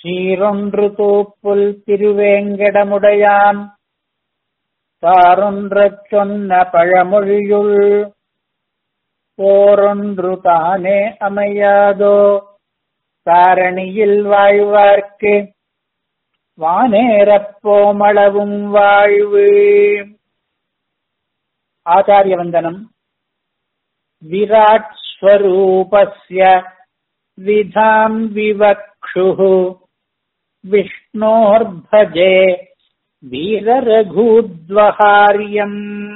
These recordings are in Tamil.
சீரொன்று தூப்புல் திருவேங்கடமுடையான் தாரொன்றச் சொன்ன பழமொழியுள் போரொன்று தானே அமையாதோ தாரணியில் வாழ்வார்க்கு வானேரப்போமளவும் வாழ்வு ஆச்சாரியவந்தனம் விராட் ஸ்வரூபஸ்ய விதாம் விவக்ஷுः விஷ்ணோர்भजे वीररघूद्वहार्यम्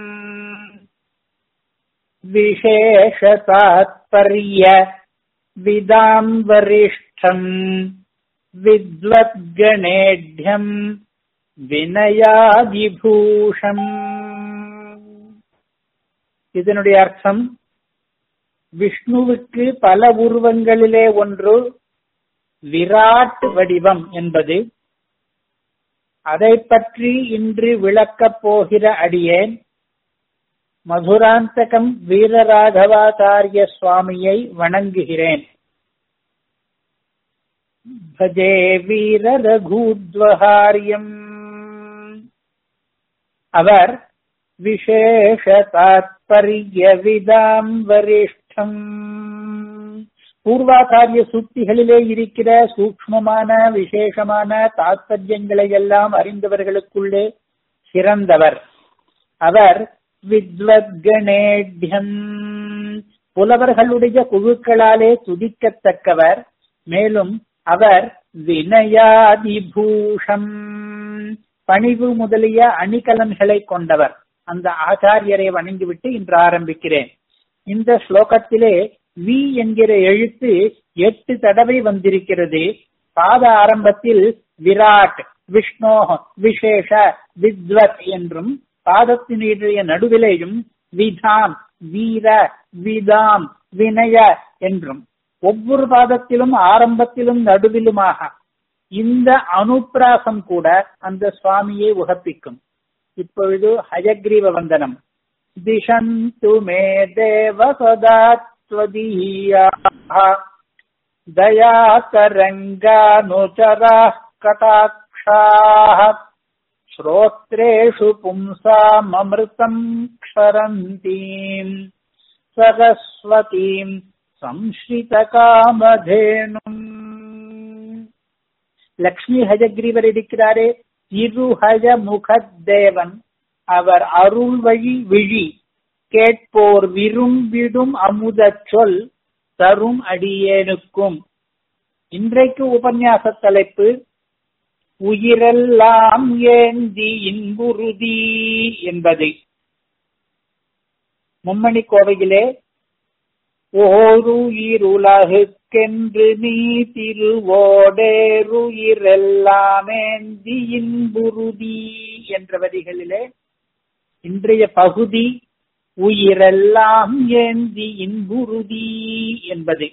विशेषतात्पर्य विदाम् वरिष्ठम् विद्वद्गणेढ्यम् வினயாதிபூஷம் இதனுடைய அர்த்தம் விஷ்ணுவுக்கு பல உருவங்களிலே ஒன்று விராட் வடிவம் என்பது அதை பற்றி இன்று விளக்கப் போகிற அடியேன் மதுராந்தகம் வீரராகவாச்சாரிய சுவாமியை வணங்குகிறேன் பஜே வீர ரகூத்வஹாரியம் அவர் விசேஷ தாத்பரிய விதாம் வரிஷ்டம் பூர்வாச்சாரிய சூக்திகளிலே இருக்கிற சூக்மமான விசேஷமான தாத்பரியங்களை எல்லாம் அறிந்தவர்களுக்குள்ளே சிறந்தவர் அவர் வித்வத்கணேட்யம் புலவர்களுடைய குழுக்களாலே துதிக்கத்தக்கவர் மேலும் அவர் வினயாதிபூஷம் பணிவு முதலிய அணிகலன்களை கொண்டவர் அந்த ஆச்சாரியரை வணங்கிவிட்டு இன்று ஆரம்பிக்கிறேன் இந்த ஸ்லோகத்திலே வி என்கிற எழுத்து எட்டு தடவை வந்திருக்கிறது பாத ஆரம்பத்தில் விராட் விஷ்ணோ விசேஷ வித்வத் என்றும் பாதத்தினுடைய நடுவிலேயும் விதாம் வீர விதாம் வினய என்றும் ஒவ்வொரு பாதத்திலும் ஆரம்பத்திலும் நடுவிலுமாக இந்த அனுப்பிராசம் கூட அந்த சுவாமியை உகப்பிக்கும் இப்பொழுது ஹயக்ரீவ வந்தனம் திஷந்து மே தேவ சதாத்வதீயா தயாதரங்கானுச்சரா கடாட்சாः श्रोत्रेषु पुंसाममृतम् क्षरन्तीम् सरस्वतीम् संश्रितकामधेनुम् லக்ஷ்மி ஹஜகிரீவர் இருக்கிறாரே திருஹஜ முகத்தேவன் அவர் அருள் வழி விழி கேட்போர் விரும்பிடும் அமுத சொல் தரும் அடியேனுக்கும் இன்றைக்கு உபன்யாச தலைப்பு உயிரெல்லாம் ஏந்தி இன்புறுதி என்பது மும்மணி கோவையிலே ஓருயிருலகுக்கென்று நீ திருவோடேருயிரெல்லாமேந்தி இன்புறுதி என்ற வரிகளிலே இன்றைய பகுதி உயிரெல்லாம் ஏந்தி இன்புறுதி என்பது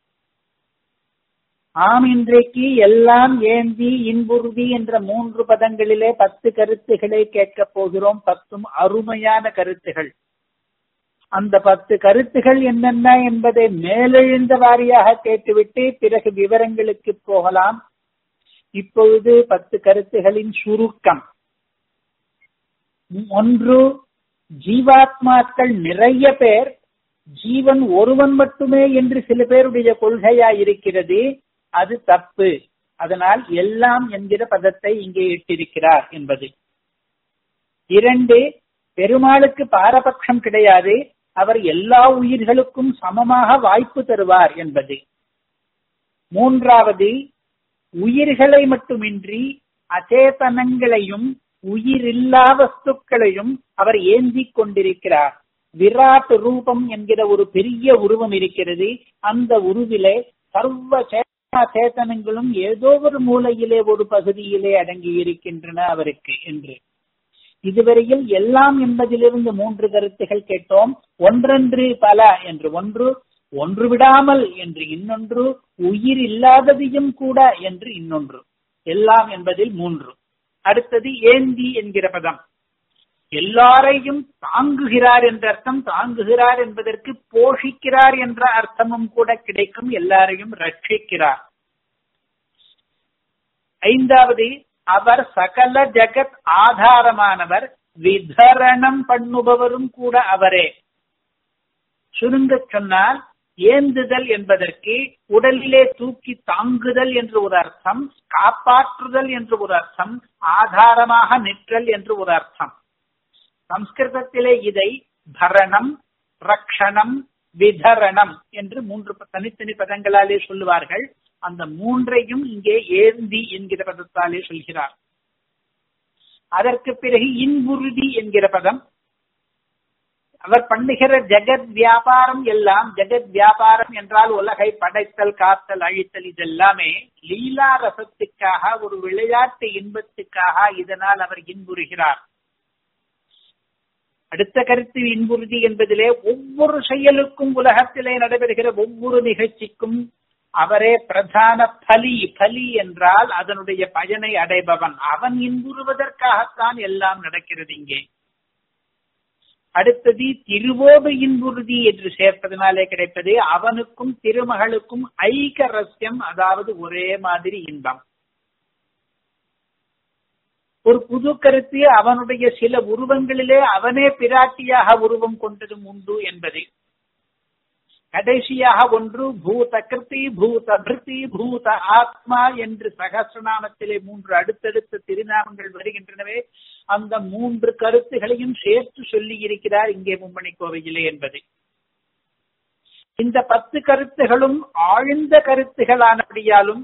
ஆம் இன்றைக்கு எல்லாம் ஏந்தி இன்புறுதி என்ற மூன்று பதங்களிலே பத்து கருத்துக்களை கேட்கப் போகிறோம் பத்தும் அருமையான கருத்துகள் அந்த பத்து கருத்துகள் என்னென்ன என்பதை மேலெழுந்த வாரியாக கேட்டுவிட்டு பிறகு விவரங்களுக்கு போகலாம் இப்பொழுது பத்து கருத்துகளின் சுருக்கம் ஒன்று ஜீவாத்மாக்கள் நிறைய பேர் ஜீவன் ஒருவன் மட்டுமே என்று சில பேருடைய கொள்கையா இருக்கிறது அது தப்பு அதனால் எல்லாம் என்கிற பதத்தை இங்கே இட்டிருக்கிறார் என்பது இரண்டு பெருமாளுக்கு பாரபட்சம் கிடையாது அவர் எல்லா உயிர்களுக்கும் சமமாக வாய்ப்பு தருவார் என்பது மூன்றாவது உயிர்களை மட்டுமின்றி அச்சேதனங்களையும் உயிரில்லா வஸ்துக்களையும் அவர் ஏந்தி கொண்டிருக்கிறார் விராட் ரூபம் என்கிற ஒரு பெரிய உருவம் இருக்கிறது அந்த உருவிலே சர்வ சேத்தனங்களும் ஏதோ ஒரு மூலையிலே ஒரு பகுதியிலே அடங்கி இருக்கின்றன அவருக்கு என்று இதுவரையில் எல்லாம் என்பதிலிருந்து மூன்று கருத்துகள் கேட்டோம் ஒன்றென்று பல என்று ஒன்று ஒன்று விடாமல் என்று இன்னொன்று உயிர் இல்லாததையும் கூட என்று இன்னொன்று எல்லாம் என்பதில் மூன்று அடுத்தது ஏந்தி என்கிற பதம் எல்லாரையும் தாங்குகிறார் என்ற அர்த்தம் தாங்குகிறார் என்பதற்கு போஷிக்கிறார் என்ற அர்த்தமும் கூட கிடைக்கும் எல்லாரையும் ரட்சிக்கிறார் ஐந்தாவது அவர் சகல ஜகத் ஆதாரமானவர் விதரணம் பண்ணுபவரும் கூட அவரே சுருங்க சொன்னால் ஏந்துதல் என்பதற்கு உடலிலே தூக்கி தாங்குதல் என்று ஒரு அர்த்தம் காப்பாற்றுதல் என்று ஒரு அர்த்தம் ஆதாரமாக நிற்றல் என்று ஒரு அர்த்தம் சம்ஸ்கிருதத்திலே இதை பரணம் ரக்ஷணம் விதரணம் என்று மூன்று தனித்தனி பதங்களாலே சொல்லுவார்கள் அந்த மூன்றையும் இங்கே ஏந்தி என்கிற பதத்தாலே சொல்கிறார் அதற்கு பிறகு இன்புறுதி என்கிற பதம் அவர் பண்ணுகிற ஜெகத் வியாபாரம் எல்லாம் ஜெகத் வியாபாரம் என்றால் உலகை படைத்தல் காத்தல் அழித்தல் இதெல்லாமே லீலா ரசத்துக்காக ஒரு விளையாட்டு இன்பத்துக்காக இதனால் அவர் இன்புறுகிறார் அடுத்த கருத்து இன்புறுதி என்பதிலே ஒவ்வொரு செயலுக்கும் உலகத்திலே நடைபெறுகிற ஒவ்வொரு நிகழ்ச்சிக்கும் அவரே பிரதான பலி பலி என்றால் அதனுடைய பயனை அடைபவன் அவன் இன்புறுவதற்காகத்தான் எல்லாம் நடக்கிறது இங்கே அடுத்தது திருவோடு இன்புறுதி என்று சேர்ப்பதனாலே கிடைப்பது அவனுக்கும் திருமகளுக்கும் ஐக ரஸ்யம் அதாவது ஒரே மாதிரி இன்பம் ஒரு புது கருத்து அவனுடைய சில உருவங்களிலே அவனே பிராட்டியாக உருவம் கொண்டதும் உண்டு என்பது கடைசியாக ஒன்று பூத கிருதி பூத பிருத்தி பூத ஆத்மா என்று சகசிரநாமத்திலே மூன்று அடுத்தடுத்த திருநாமங்கள் வருகின்றனவே அந்த மூன்று கருத்துகளையும் சேர்த்து சொல்லி இருக்கிறார் இங்கே மும்மணி கோவையிலே என்பது இந்த பத்து கருத்துகளும் ஆழ்ந்த கருத்துகளானபடியாலும்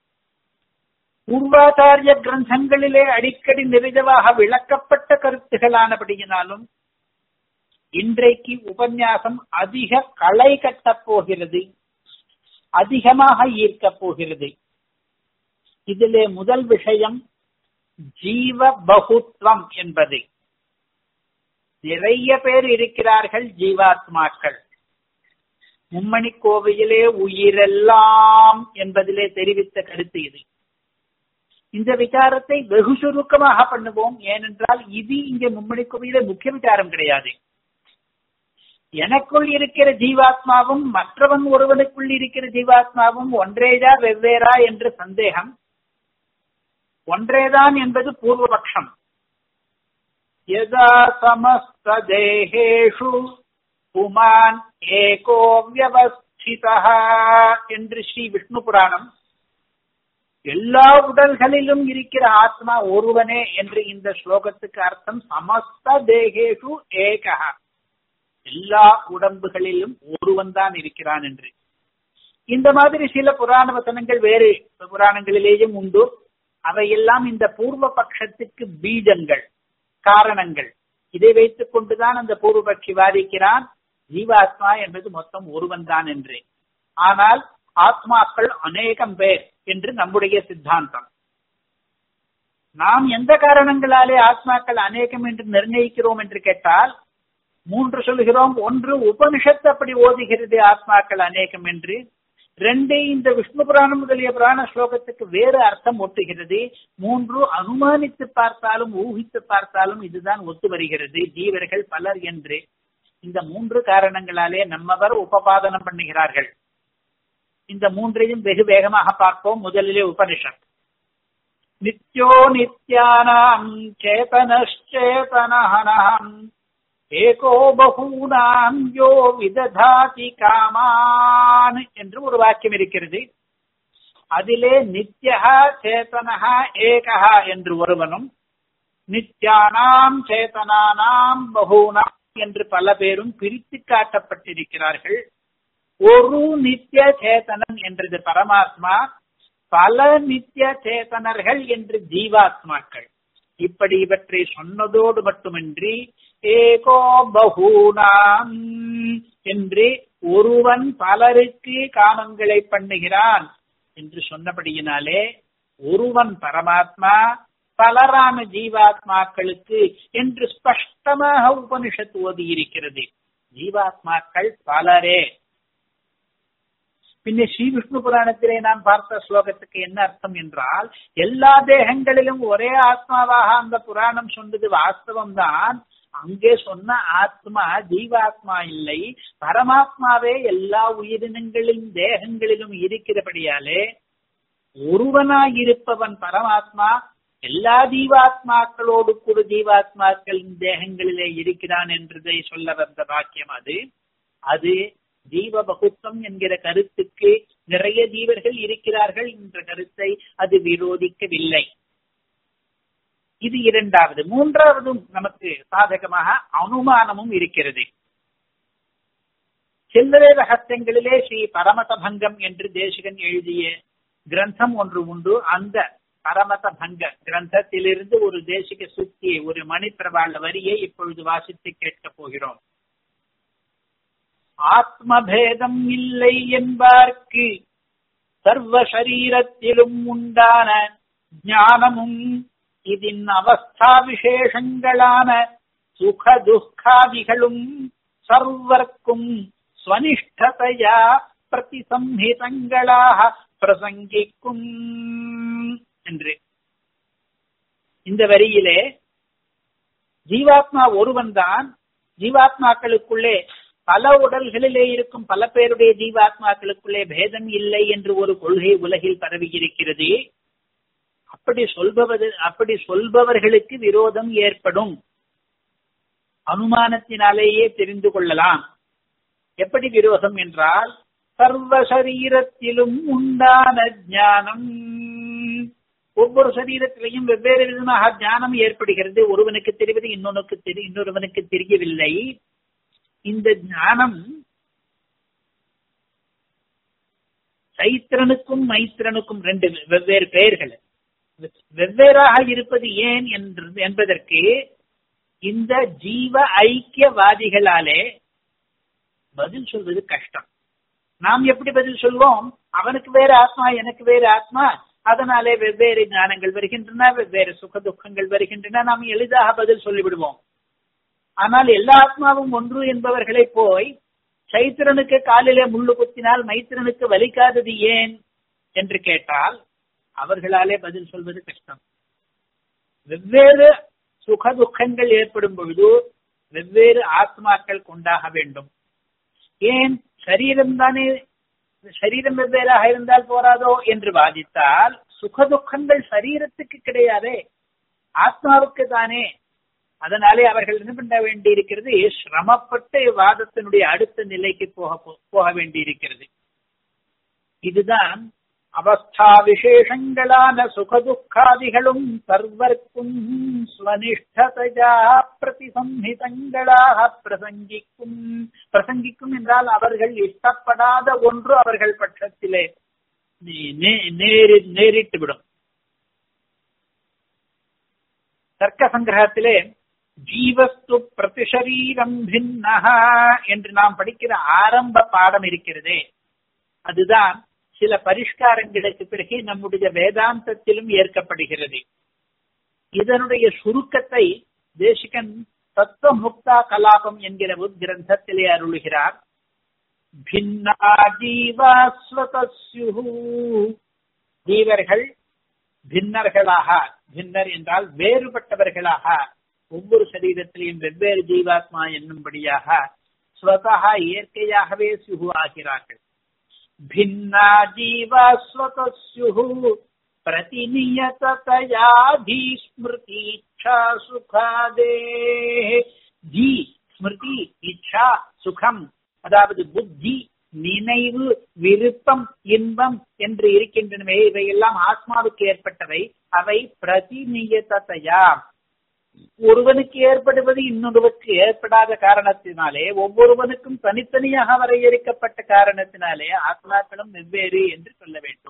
பூர்வாச்சாரிய கிரந்தங்களிலே அடிக்கடி நிறைவாக விளக்கப்பட்ட கருத்துகளானபடியினாலும் இன்றைக்கு உபன்யாசம் அதிக களை கட்டப் போகிறது அதிகமாக ஈர்க்கப் போகிறது இதிலே முதல் விஷயம் ஜீவ பகுத்வம் என்பது நிறைய பேர் இருக்கிறார்கள் ஜீவாத்மாக்கள் மும்மணி கோவையிலே உயிரெல்லாம் என்பதிலே தெரிவித்த கருத்து இது இந்த விசாரத்தை வெகு சுருக்கமாக பண்ணுவோம் ஏனென்றால் இது இங்கே மும்மணி கோவையிலே முக்கிய விசாரம் கிடையாது எனக்குள் இருக்கிற ஜீவாத்மாவும் மற்றவன் ஒருவனுக்குள் இருக்கிற ஜீவாத்மாவும் ஒன்றேதா வெவ்வேறா என்று சந்தேகம் ஒன்றேதான் என்பது பூர்வபக்ஷம் யதா சமஸ்த தேகேஷு புமான் ஏகோ வியவஸ்திதா என்று ஸ்ரீ விஷ்ணு புராணம் எல்லா உடல்களிலும் இருக்கிற ஆத்மா ஒருவனே என்று இந்த ஸ்லோகத்துக்கு அர்த்தம் சமஸ்த தேகேஷு ஏகா எல்லா உடம்புகளிலும் ஒருவன் தான் இருக்கிறான் என்று இந்த மாதிரி சில புராண வசனங்கள் வேறு புராணங்களிலேயும் உண்டு அவையெல்லாம் இந்த பூர்வ பட்சத்துக்கு பீஜங்கள் காரணங்கள் இதை வைத்துக் கொண்டுதான் அந்த பூர்வபட்சி வாதிக்கிறான் ஜீவாத்மா என்பது மொத்தம் ஒருவன் தான் என்று ஆனால் ஆத்மாக்கள் அநேகம் பேர் என்று நம்முடைய சித்தாந்தம் நாம் எந்த காரணங்களாலே ஆத்மாக்கள் அநேகம் என்று நிர்ணயிக்கிறோம் என்று கேட்டால் மூன்று சொல்கிறோம் ஒன்று உபனிஷத்து அப்படி ஓதுகிறது ஆத்மாக்கள் அநேகம் என்று ரெண்டு இந்த விஷ்ணு புராணம் முதலிய புராண ஸ்லோகத்துக்கு வேறு அர்த்தம் ஒட்டுகிறது மூன்று அனுமானித்து பார்த்தாலும் ஊகித்து பார்த்தாலும் இதுதான் ஒத்து வருகிறது ஜீவர்கள் பலர் என்று இந்த மூன்று காரணங்களாலே நம்மவர் உபபாதனம் பண்ணுகிறார்கள் இந்த மூன்றையும் வெகு வேகமாக பார்ப்போம் முதலிலே உபனிஷத் நித்யோ நித்யானாம் சேதனச்சேதனஹனம் ஏகோ பகூனாம் யோ விததாதி காமான் என்று ஒரு வாக்கியம் இருக்கிறது அதிலே நித்யா சேதனஹா ஏகஹா என்று ஒருவனும் நித்யானாம் சேதனானாம் பகூனாம் என்று பல பேரும் பிரித்து காட்டப்பட்டிருக்கிறார்கள் ஒரு நித்திய சேதனன் என்றது பரமாத்மா பல நித்திய சேதனர்கள் என்று ஜீவாத்மாக்கள் இப்படி இவற்றை சொன்னதோடு மட்டுமின்றி ஏகோ பகூனாம் என்று ஒருவன் பலருக்கு காமங்களை பண்ணுகிறான் என்று சொன்னபடியினாலே ஒருவன் பரமாத்மா பலரான ஜீவாத்மாக்களுக்கு என்று ஸ்பஷ்டமாக உபனிஷத்து ஓதி இருக்கிறது ஜீவாத்மாக்கள் பலரே பின்ன ஸ்ரீ விஷ்ணு புராணத்திலே நாம் பார்த்த ஸ்லோகத்துக்கு என்ன அர்த்தம் என்றால் எல்லா தேகங்களிலும் ஒரே ஆத்மாவாக அந்த புராணம் சொன்னது வாஸ்தவம் தான் அங்கே சொன்ன ஆத்மா ஜீவாத்மா இல்லை பரமாத்மாவே எல்லா உயிரினங்களின் தேகங்களிலும் இருக்கிறபடியாலே ஒருவனாயிருப்பவன் பரமாத்மா எல்லா ஜீவாத்மாக்களோடு கூட ஜீவாத்மாக்களின் தேகங்களிலே இருக்கிறான் என்றதை சொல்ல வந்த வாக்கியம் அது அது ஜீவ பகுத்தம் என்கிற கருத்துக்கு நிறைய ஜீவர்கள் இருக்கிறார்கள் என்ற கருத்தை அது விரோதிக்கவில்லை இது இரண்டாவது மூன்றாவதும் நமக்கு சாதகமாக அனுமானமும் இருக்கிறது சில்லறை ரகசியங்களிலே ஸ்ரீ பரமத பங்கம் என்று தேசிகன் எழுதிய கிரந்தம் ஒன்று உண்டு அந்த பரமத பங்க கிரந்தத்திலிருந்து ஒரு தேசிக சுத்தியை ஒரு மணிப்பிரபாள வரியை இப்பொழுது வாசித்து கேட்கப் போகிறோம் ஆத்மபேதம் இல்லை என்பார்க்கு சர்வ சரீரத்திலும் உண்டான ஞானமும் இதின் அவஸ்தா விசேஷங்களான சுக துக்காதிகளும் சர்வர்க்கும் ஸ்வனிஷ்டதையா பிரதிசம்ஹிதங்களாக பிரசங்கிக்கும் என்று இந்த வரியிலே ஜீவாத்மா ஒருவன் தான் ஜீவாத்மாக்களுக்குள்ளே பல உடல்களிலே இருக்கும் பல பேருடைய ஜீவாத்மாக்களுக்குள்ளே பேதம் இல்லை என்று ஒரு கொள்கை உலகில் பரவி இருக்கிறது அப்படி சொல்பவது அப்படி சொல்பவர்களுக்கு விரோதம் ஏற்படும் அனுமானத்தினாலேயே தெரிந்து கொள்ளலாம் எப்படி விரோதம் என்றால் சர்வ சரீரத்திலும் உண்டான ஞானம் ஒவ்வொரு சரீரத்திலையும் வெவ்வேறு விதமாக ஞானம் ஏற்படுகிறது ஒருவனுக்கு தெரிவது இன்னொன்னுக்கு தெரி இன்னொருவனுக்கு தெரியவில்லை இந்த ஞானம் சைத்திரனுக்கும் மைத்திரனுக்கும் ரெண்டு வெவ்வேறு பெயர்கள் வெவ்வேறாக இருப்பது ஏன் என்று என்பதற்கு இந்த ஜீவ ஐக்கியவாதிகளாலே பதில் சொல்வது கஷ்டம் நாம் எப்படி பதில் சொல்வோம் அவனுக்கு வேற ஆத்மா எனக்கு வேற ஆத்மா அதனாலே வெவ்வேறு ஞானங்கள் வருகின்றன வெவ்வேறு சுக துக்கங்கள் வருகின்றன நாம் எளிதாக பதில் சொல்லிவிடுவோம் ஆனால் எல்லா ஆத்மாவும் ஒன்று என்பவர்களை போய் சைத்திரனுக்கு காலிலே முள்ளு குத்தினால் மைத்திரனுக்கு வலிக்காதது ஏன் என்று கேட்டால் அவர்களாலே பதில் சொல்வது கஷ்டம் வெவ்வேறு சுக துக்கங்கள் ஏற்படும் பொழுது வெவ்வேறு ஆத்மாக்கள் கொண்டாக வேண்டும் ஏன் சரீரம் தானே சரீரம் வெவ்வேறாக இருந்தால் போராதோ என்று வாதித்தால் சுக துக்கங்கள் சரீரத்துக்கு கிடையாதே ஆத்மாவுக்கு தானே அதனாலே அவர்கள் என்ன பண்ண வேண்டி இருக்கிறது சிரமப்பட்டு வாதத்தினுடைய அடுத்த நிலைக்கு போக போக வேண்டி இருக்கிறது இதுதான் அவஸ்தா விசேஷங்களான சுகதுக்காதிகளும் சர்வர்க்கும் ஸ்வனிஷ்டதையா பிரதிசம்ஹிதங்களாக பிரசங்கிக்கும் பிரசங்கிக்கும் என்றால் அவர்கள் இஷ்டப்படாத ஒன்று அவர்கள் பட்சத்திலே நேரிட்டு விடும் தர்க்க சங்கிரகத்திலே ஜீவஸ்து பிரதிசரீரம் பின்னஹா என்று நாம் படிக்கிற ஆரம்ப பாடம் இருக்கிறதே அதுதான் சில பரிஷ்காரங்களுக்கு பிறகு நம்முடைய வேதாந்தத்திலும் ஏற்கப்படுகிறது இதனுடைய சுருக்கத்தை தேசிகன் தத்துவமுக்தா கலாபம் என்கிற ஒரு கிரந்தத்திலே அருளுகிறார் பின்னா ஜீவாஸ்வதஸ்யு ஜீவர்கள் பின்னர்களாக பின்னர் என்றால் வேறுபட்டவர்களாக ஒவ்வொரு சரீரத்திலையும் வெவ்வேறு ஜீவாத்மா என்னும்படியாக ஸ்வதா இயற்கையாகவே சுகு ஆகிறார்கள் भिन्ना जीवास्वत स्युः प्रतिनियततयाधिस्मृतीच्छा சுகாதேः ஜி ஸ்மிருதி இச்சா சுகம் அதாவது புத்தி நினைவு விருப்பம் இன்பம் என்று இருக்கின்றனவே இவையெல்லாம் ஆத்மாவுக்கு ஏற்பட்டவை அவை பிரதிநியதத்தையா ஒருவனுக்கு ஏற்படுவது இன்னொருவருக்கு ஏற்படாத காரணத்தினாலே ஒவ்வொருவனுக்கும் தனித்தனியாக வரையறுக்கப்பட்ட காரணத்தினாலே ஆத்மாக்களும் வெவ்வேறு என்று சொல்ல வேண்டும்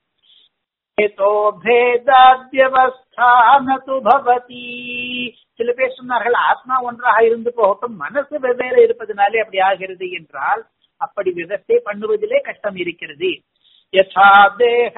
பவதி சில பேர் சொன்னார்கள் ஆத்மா ஒன்றாக இருந்து போகட்டும் மனசு வெவ்வேறு இருப்பதனாலே அப்படி ஆகிறது என்றால் அப்படி விவஸ்தை பண்ணுவதிலே கஷ்டம் இருக்கிறது யசா தேக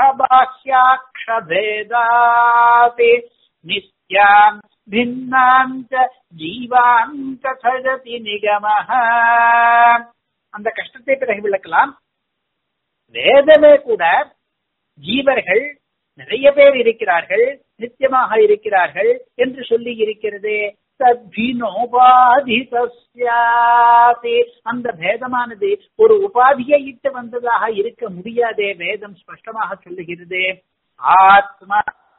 பாஹ்யாட்சபேதாதே நித்யான் பின்னாந்த ஜீவான் கதஜதி நிகமஹ அந்த கஷ்டத்தை பிறகு விளக்கலாம் வேதமே கூட ஜீவர்கள் நிறைய பேர் இருக்கிறார்கள் நித்தியமாக இருக்கிறார்கள் என்று சொல்லி இருக்கிறதே அந்த பேதமானது ஒரு உபாதியை இட்டு வந்ததாக இருக்க முடியாதே வேதம் ஸ்பஷ்டமாக சொல்லுகிறது ஆத்மா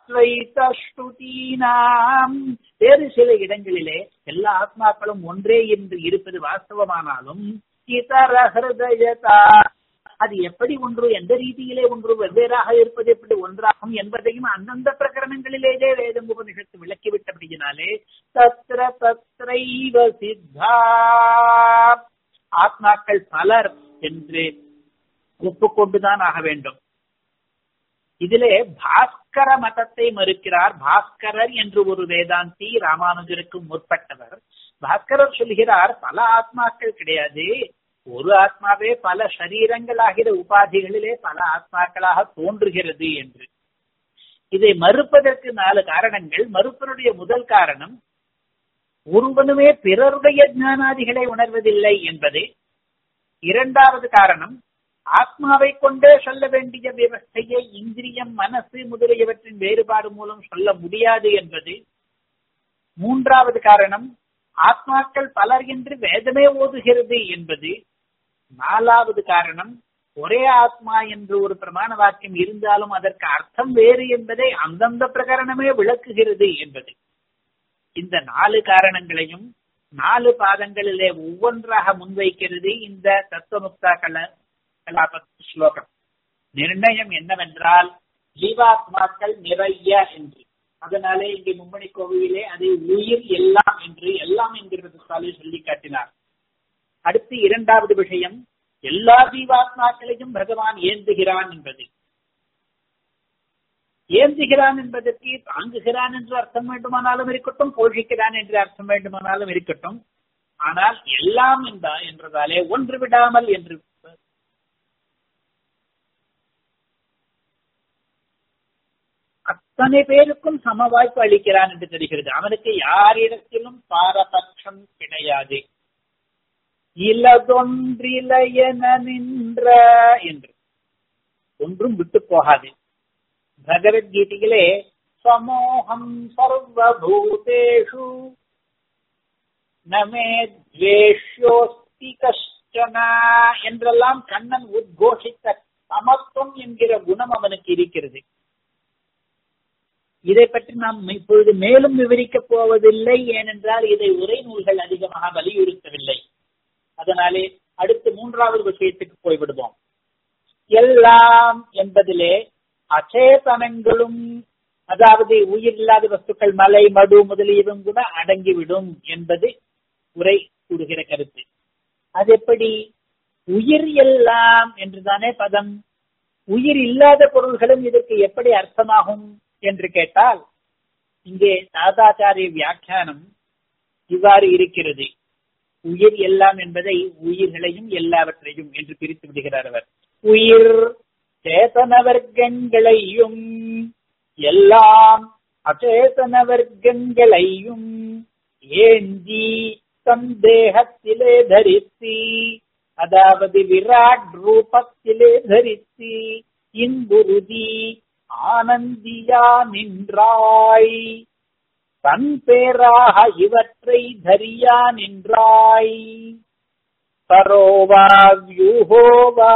ஸ்ருதீனாம் வேறு சில இடங்களிலே எல்லா ஆத்மாக்களும் ஒன்றே என்று இருப்பது வாஸ்தவமானாலும் இதர ஹிருதயதா அது எப்படி ஒன்று எந்த ரீதியிலே ஒன்று வெவ்வேறாக இருப்பது எப்படி ஒன்றாகும் என்பதையும் அந்தந்த பிரகரணங்களிலேயே வேதம் உபனிஷத்து விளக்கிவிட்டபடியினாலே தத்ர தத்ரைவ சித்தா ஆத்மாக்கள் பலர் என்று ஒப்புக்கொண்டுதான் ஆக வேண்டும் இதிலே பாஸ்கர மதத்தை மறுக்கிறார் பாஸ்கரர் என்று ஒரு வேதாந்தி ராமானுஜருக்கு முற்பட்டவர் பாஸ்கரர் சொல்கிறார் பல ஆத்மாக்கள் கிடையாது ஒரு ஆத்மாவே பல சரீரங்களாகிற உபாதிகளிலே பல ஆத்மாக்களாக தோன்றுகிறது என்று இதை மறுப்பதற்கு நாலு காரணங்கள் மறுப்பனுடைய முதல் காரணம் ஒருவனுமே பிறருடைய ஞானாதிகளை உணர்வதில்லை என்பது இரண்டாவது காரணம் ஆத்மாவை கொண்டே சொல்ல வேண்டிய விவஸ்தையை இந்திரியம் மனசு முதலியவற்றின் வேறுபாடு மூலம் சொல்ல முடியாது என்பது மூன்றாவது காரணம் ஆத்மாக்கள் பலர் என்று வேதமே ஓதுகிறது என்பது நாலாவது காரணம் ஒரே ஆத்மா என்று ஒரு பிரமாண வாக்கியம் இருந்தாலும் அதற்கு அர்த்தம் வேறு என்பதை அந்தந்த பிரகரணமே விளக்குகிறது என்பது இந்த நாலு காரணங்களையும் நாலு பாதங்களிலே ஒவ்வொன்றாக முன்வைக்கிறது இந்த தத்துவமுக்தா கல கலாபத்து ஸ்லோகம் நிர்ணயம் என்னவென்றால் ஜீவாத்மாக்கள் நிறைய என்று அதனாலே இங்கே மும்மணி கோவிலே அதை உயிர் எல்லாம் என்று எல்லாம் என்கிறதுக்காலே சொல்லி காட்டினார் அடுத்து இரண்டாவது விஷயம் எல்லா ஜீவாத்மாக்களையும் பகவான் ஏந்துகிறான் என்பது ஏந்துகிறான் என்பதற்கு தாங்குகிறான் என்று அர்த்தம் வேண்டுமானாலும் இருக்கட்டும் போஷிக்கிறான் என்று அர்த்தம் வேண்டுமானாலும் இருக்கட்டும் ஆனால் எல்லாம் என்பா என்றதாலே ஒன்று விடாமல் என்று அத்தனை பேருக்கும் சம வாய்ப்பு அளிக்கிறான் என்று தெரிகிறது அவனுக்கு யாரிடத்திலும் பாரபட்சம் கிடையாது இலதொன்றிலையன நின்ற என்று ஒன்றும் விட்டு போகாது பகவத்கீதையிலே சமோகம் சர்வபூதேஷு நமே துவேஷ்யோஸ்தி கஷ்டனா என்றெல்லாம் கண்ணன் உத்கோஷித்த சமத்துவம் என்கிற குணம் அவனுக்கு இருக்கிறது இதை பற்றி நாம் இப்பொழுது மேலும் விவரிக்கப் போவதில்லை ஏனென்றால் இதை உரை நூல்கள் அதிகமாக வலியுறுத்தவில்லை அதனாலே அடுத்து மூன்றாவது விஷயத்துக்கு போய்விடுவோம் எல்லாம் என்பதிலே அச்சேதனங்களும் அதாவது உயிர் இல்லாத வஸ்துக்கள் மலை மடு முதலியவும் கூட அடங்கிவிடும் என்பது உரை கூறுகிற கருத்து அது எப்படி உயிர் எல்லாம் என்றுதானே பதம் உயிர் இல்லாத பொருள்களும் இதற்கு எப்படி அர்த்தமாகும் என்று கேட்டால் இங்கே தாதாச்சாரிய வியாக்கியானம் இவ்வாறு இருக்கிறது உயிர் எல்லாம் என்பதை உயிர்களையும் எல்லாவற்றையும் என்று பிரித்து விடுகிறார் அவர் உயிர் சேதன வர்க்கங்களையும் எல்லாம் அச்சேதன வர்க்கங்களையும் ஏந்தி சந்தேகத்திலே தரித்தி அதாவது விராட் ரூபத்திலே தரித்தி இன்புருதி ஆனந்தியா நின்றாய் தன் பேராக இவற்றை தரியா நின்றாய் சரோவா வியூஹோவா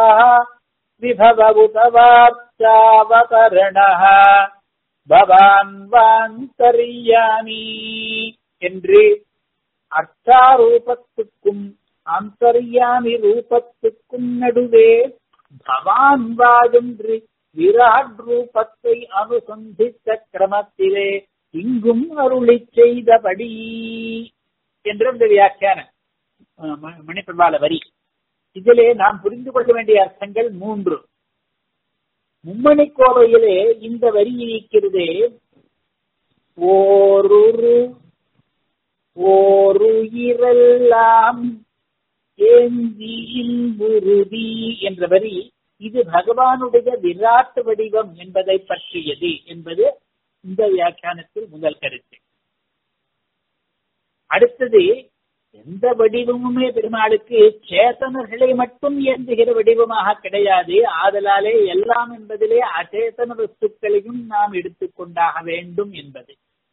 விபவபுதவார்த்தாவதரண பவான் வாந்தரியாமி என்று அர்த்தாரூபத்துக்கும் அந்தர்யாமி ரூபத்துக்கும் நடுவே பவான் வா என்று விராட் ரூபத்தை அனுசந்தித்த கிரமத்திலே இங்கும் அருளி செய்தபடி என்று இந்த வியாக்கியான மணிப்பிரபால வரி இதிலே நாம் புரிந்து கொள்ள வேண்டிய அர்த்தங்கள் மூன்று மும்மணி கோவையிலே இந்த வரி இருக்கிறதே ஓருரு ஓருயிரெல்லாம் ஏந்தி இன்புருதி என்ற வரி இது பகவானுடைய விராட் வடிவம் என்பதை பற்றியது என்பது இந்த வியாக்கியானத்தில் முதல் கருத்து அடுத்தது எந்த வடிவமுமே பெருமாளுக்கு சேத்தனர்களை மட்டும் ஏந்துகிற வடிவமாக கிடையாது ஆதலாலே எல்லாம் என்பதிலே அச்சேதன வஸ்துக்களையும் நாம் எடுத்துக்கொண்டாக வேண்டும் என்பது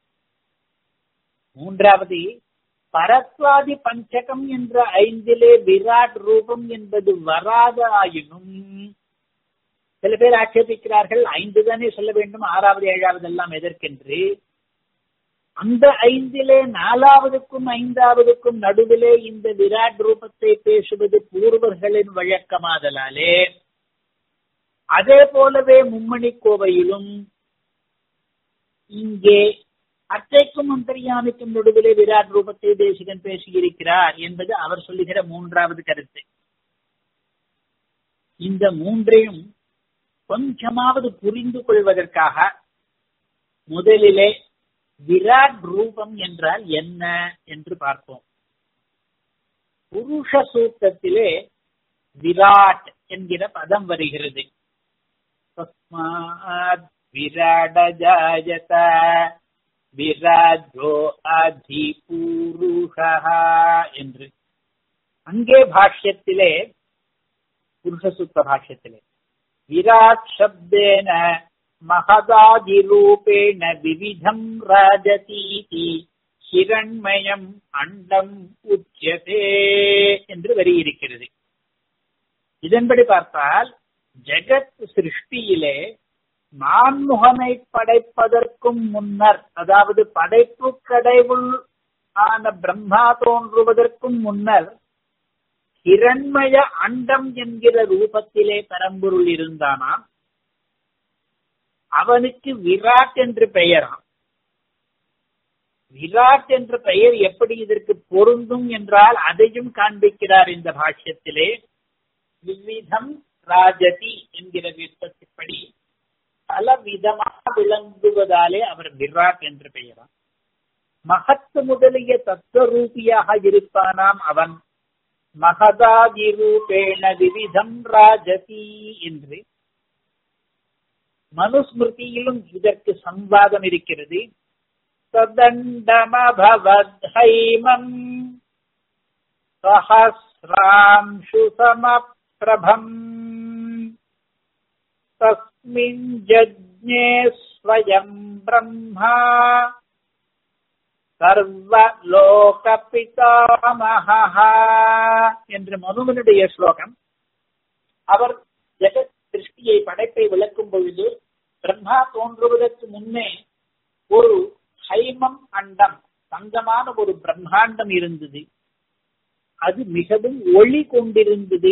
மூன்றாவது பரத்வாதி பஞ்சகம் என்ற ஐந்திலே விராட் ரூபம் என்பது வராத ஆயினும் சில பேர் ஆட்சேபிக்கிறார்கள் ஐந்து தானே சொல்ல வேண்டும் ஆறாவது ஏழாவது எல்லாம் எதற்கென்று அந்த ஐந்திலே நாலாவதுக்கும் ஐந்தாவதுக்கும் நடுவிலே இந்த விராட் ரூபத்தை பேசுவது பூர்வர்களின் வழக்கமாதலாலே அதே போலவே மும்மணி கோவையிலும் இங்கே அத்தைக்கும் அந்தரியாமிக்கும் நடுவிலே விராட் ரூபத்தை தேசிகன் பேசியிருக்கிறார் என்பது அவர் சொல்லுகிற மூன்றாவது கருத்து இந்த மூன்றையும் கொஞ்சமாவது புரிந்து கொள்வதற்காக முதலிலே விராட் ரூபம் என்றால் என்ன என்று பார்ப்போம் புருஷ சூத்தத்திலே விராட் என்கிற பதம் வருகிறது தஸ்மாத் விராட ஜாயத விராஜோ அதிபூருஷா என்று அங்கே பாஷ்யத்திலே புருஷசூத்த பாஷ்யத்திலே விராட் சப்தேன மகதாதிரூபேண விவிதம் ராஜதீதி ஹிரண்மயம் அண்டம் உச்சதே என்று வரி இருக்கிறது இதன்படி பார்த்தால் ஜெகத் சிருஷ்டியிலே நான்முகனை படைப்பதற்கும் முன்னர் அதாவது படைப்பு கடவுள் ஆன பிரம்மா தோன்றுவதற்கும் முன்னர் ஹிரண்மய அண்டம் என்கிற ரூபத்திலே பரம்பொருள் இருந்தானாம் அவனுக்கு விராட் என்று பெயராம் விராட் என்ற பெயர் எப்படி இதற்கு பொருந்தும் என்றால் அதையும் காண்பிக்கிறார் இந்த பாஷ்யத்திலே விவிதம் ராஜதி என்கிற விற்பத்திப்படி பல விதமாக விளங்குவதாலே அவர் விராட் என்று பெயராம் மகத்து முதலிய தத்துவரூபியாக இருப்பானாம் அவன் மகதாதிரூபேண விவிதம் ராஜதி என்று மனுஸ்மிருதியிலும் இதற்கு சம்வாதம் இருக்கிறது சதண்டமபவத்ஹைமம் சஹசிராம்சு சமப்பிரபம் தஸ்மின் ஜஜ்ஞே ஸ்வயம் பிரம்மா சர்வலோகபிதாமகா என்று மனுவனுடைய ஸ்லோகம் அவர் ஜெகத் சிருஷ்டியை படைப்பை விளக்கும் பொழுது பிரம்மா தோன்றுவதற்கு முன்னே ஒரு ஹைமம் அண்டம் தங்கமான ஒரு பிரம்மாண்டம் இருந்தது அது மிகவும் ஒளி கொண்டிருந்தது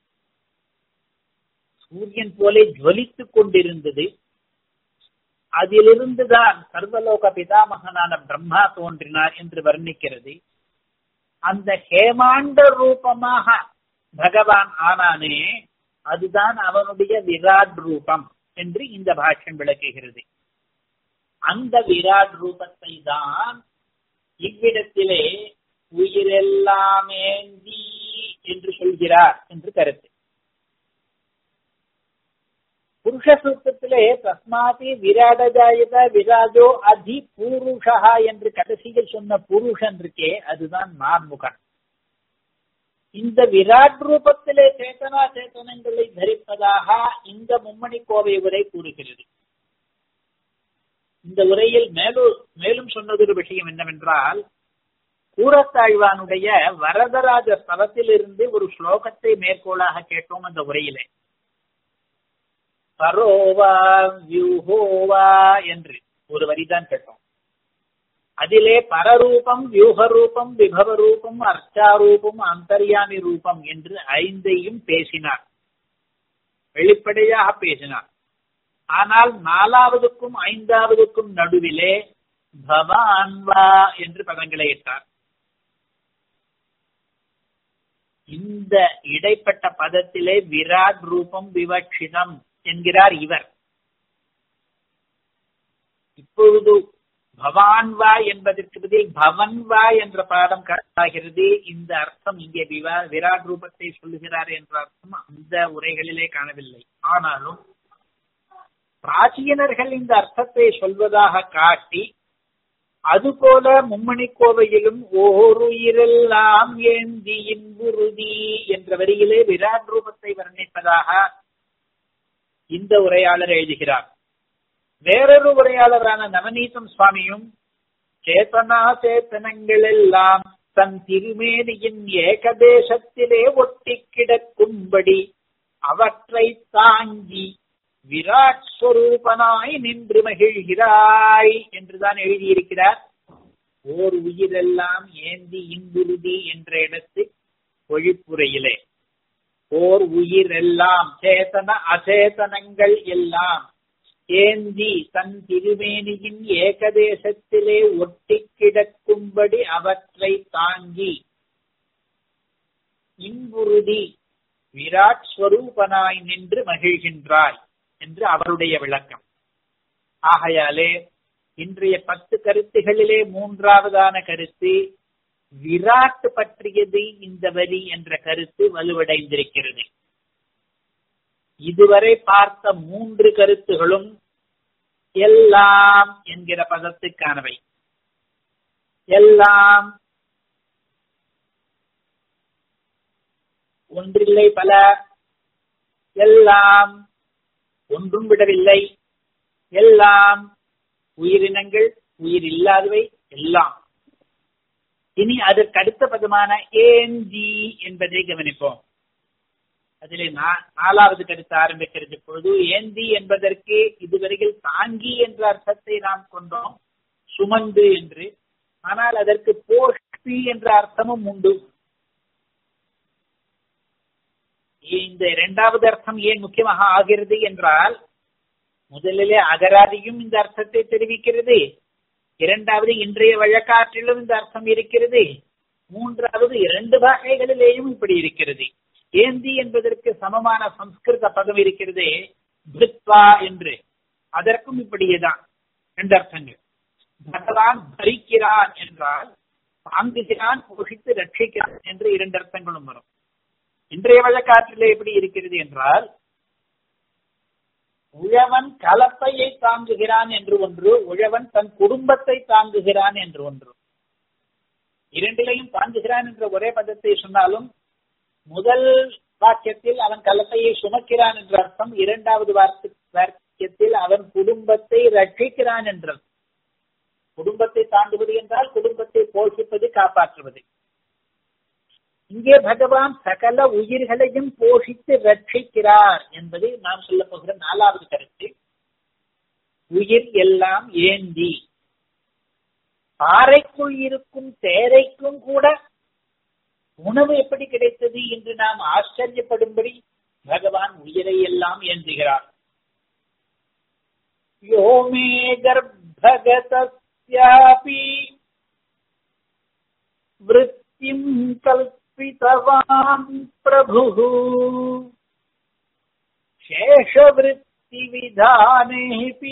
சூரியன் போலே ஜுவலித்துக் கொண்டிருந்தது அதிலிருந்துதான் சர்வலோக பிதாமகனான பிரம்மா தோன்றினார் என்று வர்ணிக்கிறது அந்த ஹேமாண்ட ரூபமாக பகவான் ஆனானே அதுதான் அவனுடைய விராட் ரூபம் என்று இந்த பாஷ்யம் விளக்குகிறது அந்த விராட் ரூபத்தை தான் இவ்விடத்திலே உயிரெல்லாமேந்தி என்று சொல்கிறார் என்று கருத்து புருஷ சூத்திரத்திலே தஸ்மாதி விராடஜாயத விராஜோ அதி பூருஷா என்று கடைசியில் சொன்ன புருஷன் இருக்கே அதுதான் நான்முகன் இந்த விராட் ரூபத்திலே சேத்தனா சேத்தனங்களை தரிப்பதாக இந்த மும்மணி கோவை உரை கூறுகிறது இந்த உரையில் மேலும் மேலும் சொன்னதொரு விஷயம் என்னவென்றால் கூரத்தாழ்வானுடைய வரதராஜ ஸ்தலத்திலிருந்து ஒரு ஸ்லோகத்தை மேற்கோளாக கேட்டோம் அந்த உரையிலே பரோவா வியூஹோவா என்று ஒரு வரிதான் கேட்டோம் அதிலே பரரூபம் வியூக ரூபம் விபவ ரூபம் அர்ச்சாரூபம் அந்தர்யாமி ரூபம் என்று ஐந்தையும் பேசினார் வெளிப்படையாக பேசினார் ஆனால் நாலாவதுக்கும் ஐந்தாவதுக்கும் நடுவிலே பவான்வா என்று பதங்களை இட்டார் இந்த இடைப்பட்ட பதத்திலே விராட் ரூபம் விவட்சிதம் என்கிறார் இவர் இப்பொழுது பவான்வா என்பதற்கு பதில் பவன்வா என்ற பாடம் கட்டாகிறது இந்த அர்த்தம் இங்கே விவா விராட் ரூபத்தை சொல்லுகிறார் என்ற அர்த்தம் அந்த உரைகளிலே காணவில்லை ஆனாலும் பிராச்சீனர்கள் இந்த அர்த்தத்தை சொல்வதாக காட்டி அதுபோல மும்மணி கோவையிலும் ஓருயிரெல்லாம் ஏந்தி இன்புறுதி என்ற வரியிலே விராட் ரூபத்தை வர்ணிப்பதாக இந்த உரையாளர் எழுதுகிறார் வேறொரு உரையாளரான நவநீதம் சுவாமியும் சேத்தனா சேத்தனங்கள் எல்லாம் தன் திருமேனியின் ஏகதேசத்திலே ஒட்டி கிடக்கும்படி அவற்றை தாங்கி விராட் ஸ்வரூபனாய் நின்று மகிழ்கிறாய் என்றுதான் எழுதியிருக்கிறார் ஓர் உயிரெல்லாம் ஏந்தி இன்புறுதி என்ற இடத்து பொழிப்புரையிலே ஓர் உயிர் எல்லாம் சேதன அச்சேதனங்கள் எல்லாம் ஏந்தி தன் திருமேனியின் ஏகதேசத்திலே ஒட்டி கிடக்கும்படி அவற்றை தாங்கி இன்புறுதி விராட் ஸ்வரூபனாய் நின்று மகிழ்கின்றாய் என்று அவருடைய விளக்கம் ஆகையாலே இன்றைய பத்து கருத்துகளிலே மூன்றாவதான கருத்து விராட் பற்றியது இந்த வரி என்ற கருத்து வலுவடைந்திருக்கிறது இதுவரை பார்த்த மூன்று கருத்துகளும் எல்லாம் என்கிற பதத்துக்கானவை எல்லாம் ஒன்றில்லை பல எல்லாம் ஒன்றும் விடவில்லை எல்லாம் உயிரினங்கள் உயிர் இல்லாதவை எல்லாம் இனி அதற்கு அடுத்த பதமான ஏஞ்சி என்பதை கவனிப்போம் அதிலே நாலாவது கருத்து ஆரம்பிக்கிறது பொழுது ஏந்தி என்பதற்கு இதுவரையில் தாங்கி என்ற அர்த்தத்தை நாம் கொண்டோம் சுமந்து என்று ஆனால் அதற்கு போஷ்டி என்ற அர்த்தமும் உண்டு இந்த இரண்டாவது அர்த்தம் ஏன் முக்கியமாக ஆகிறது என்றால் முதலிலே அகராதியும் இந்த அர்த்தத்தை தெரிவிக்கிறது இரண்டாவது இன்றைய வழக்காற்றிலும் இந்த அர்த்தம் இருக்கிறது மூன்றாவது இரண்டு வகைகளிலேயும் இப்படி இருக்கிறது ஏந்தி என்பதற்கு சமமான சம்ஸ்கிருத பதம் இருக்கிறது பிரித்வா என்று அதற்கும் இப்படியேதான் ரெண்டு அர்த்தங்கள் பகவான் பரிக்கிறான் என்றால் தாங்குகிறான் போஷித்து ரட்சிக்கிறான் என்று இரண்டு அர்த்தங்களும் வரும் இன்றைய வழக்காற்றிலே எப்படி இருக்கிறது என்றால் உழவன் கலப்பையை தாங்குகிறான் என்று ஒன்று உழவன் தன் குடும்பத்தை தாங்குகிறான் என்று ஒன்று இரண்டிலையும் தாங்குகிறான் என்ற ஒரே பதத்தை சொன்னாலும் முதல் வாக்கியத்தில் அவன் கலப்பையை சுமக்கிறான் என்ற அர்த்தம் இரண்டாவது வாக்கியத்தில் அவன் குடும்பத்தை ரட்சிக்கிறான் என்ற குடும்பத்தை தாண்டுவது என்றால் குடும்பத்தை போஷிப்பது காப்பாற்றுவது இங்கே பகவான் சகல உயிர்களையும் போஷித்து ரட்சிக்கிறார் என்பது நாம் சொல்ல போகிற நாலாவது கருத்து உயிர் எல்லாம் ஏந்தி பாறைக்குள் இருக்கும் தேரைக்கும் கூட உணவு எப்படி கிடைத்தது என்று நாம் ஆச்சரியப்படும்படி பகவான் உயிரை எல்லாம் ஏந்துகிறார் யோமே கர்ப்பகதஸ்யாபி விருத்திம் கல்பிதவான் பிரபு शेषवृत्तिविधानेऽपि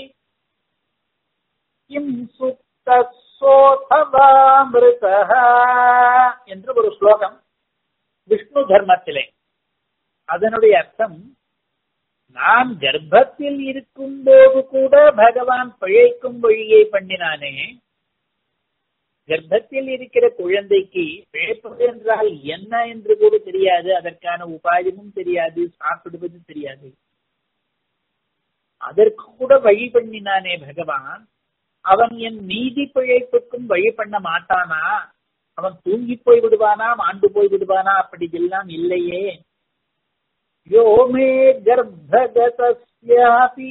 किं सुप्तः சோதவாமிருதः என்று ஒரு ஸ்லோகம் விஷ்ணு தர்மத்திலே அதனுடைய அர்த்தம் நான் கர்ப்பத்தில் இருக்கும் போது கூட பகவான் பிழைக்கும் வழியை பண்ணினானே கர்ப்பத்தில் இருக்கிற குழந்தைக்கு பிழைப்பது என்றால் என்ன என்று கூட தெரியாது அதற்கான உபாயமும் தெரியாது சாப்பிடுவது தெரியாது அதற்கு கூட வழி பண்ணினானே பகவான் அவன் என் நீதி பிழைப்புக்கும் வழி பண்ண மாட்டானா அவன் தூங்கி போய் விடுவானா மாண்டு போய் விடுவானா அப்படி எல்லாம் இல்லையே யோமே கர்ப்பகதஸ்யாபி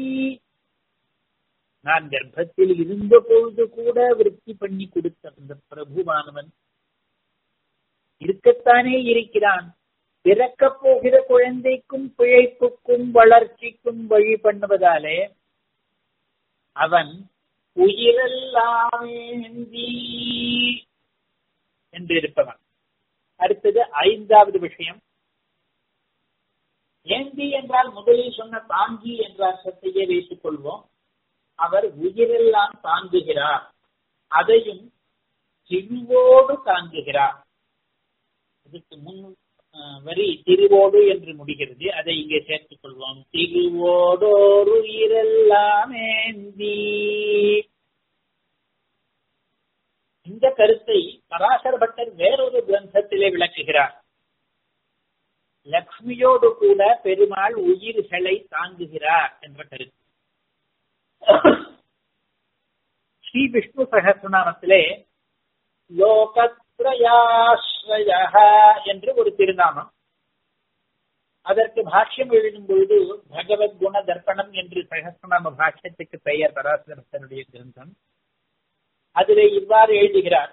நான் கர்ப்பத்தில் இருந்த பொழுது கூட விருத்தி பண்ணி கொடுத்த அந்த பிரபுவானவன் இருக்கத்தானே இருக்கிறான் பிறக்கப் போகிற குழந்தைக்கும் பிழைப்புக்கும் வளர்ச்சிக்கும் வழி பண்ணுவதாலே அவன் உயிரெல்லாமேந்தி என்று இருப்பவன் அடுத்தது ஐந்தாவது விஷயம் ஏந்தி என்றால் முதலில் சொன்ன தாங்கி என்ற அர்த்தத்தையே வைத்துக் கொள்வோம் அவர் உயிரெல்லாம் தாங்குகிறார் அதையும் திருவோடு தாங்குகிறார் இதுக்கு முன் வரி திருவோடு என்று முடிகிறது அதை இங்கே சேர்த்துக் கொள்வோம் திருவோடோர் உயிரெல்லாமேந்தி இந்த கருத்தை பராசர பட்டர் வேறொரு கிரந்தத்திலே விளக்குகிறார் லக்ஷ்மியோடு கூட பெருமாள் உயிர்களை தாங்குகிறார் என்ற கருத்து ஸ்ரீ விஷ்ணு சகசிரநாமத்திலே லோகத்ரயாஸ்ரய என்று ஒரு திருநாமம் அதற்கு பாஷ்யம் எழுதும் பொழுது பகவத் குண தர்ப்பணம் என்று சகசிரநாம பாஷ்யத்துக்கு பெயர் பராசரத்தனுடைய கிரந்தம் அதிலே இவ்வாறு எழுதுகிறார்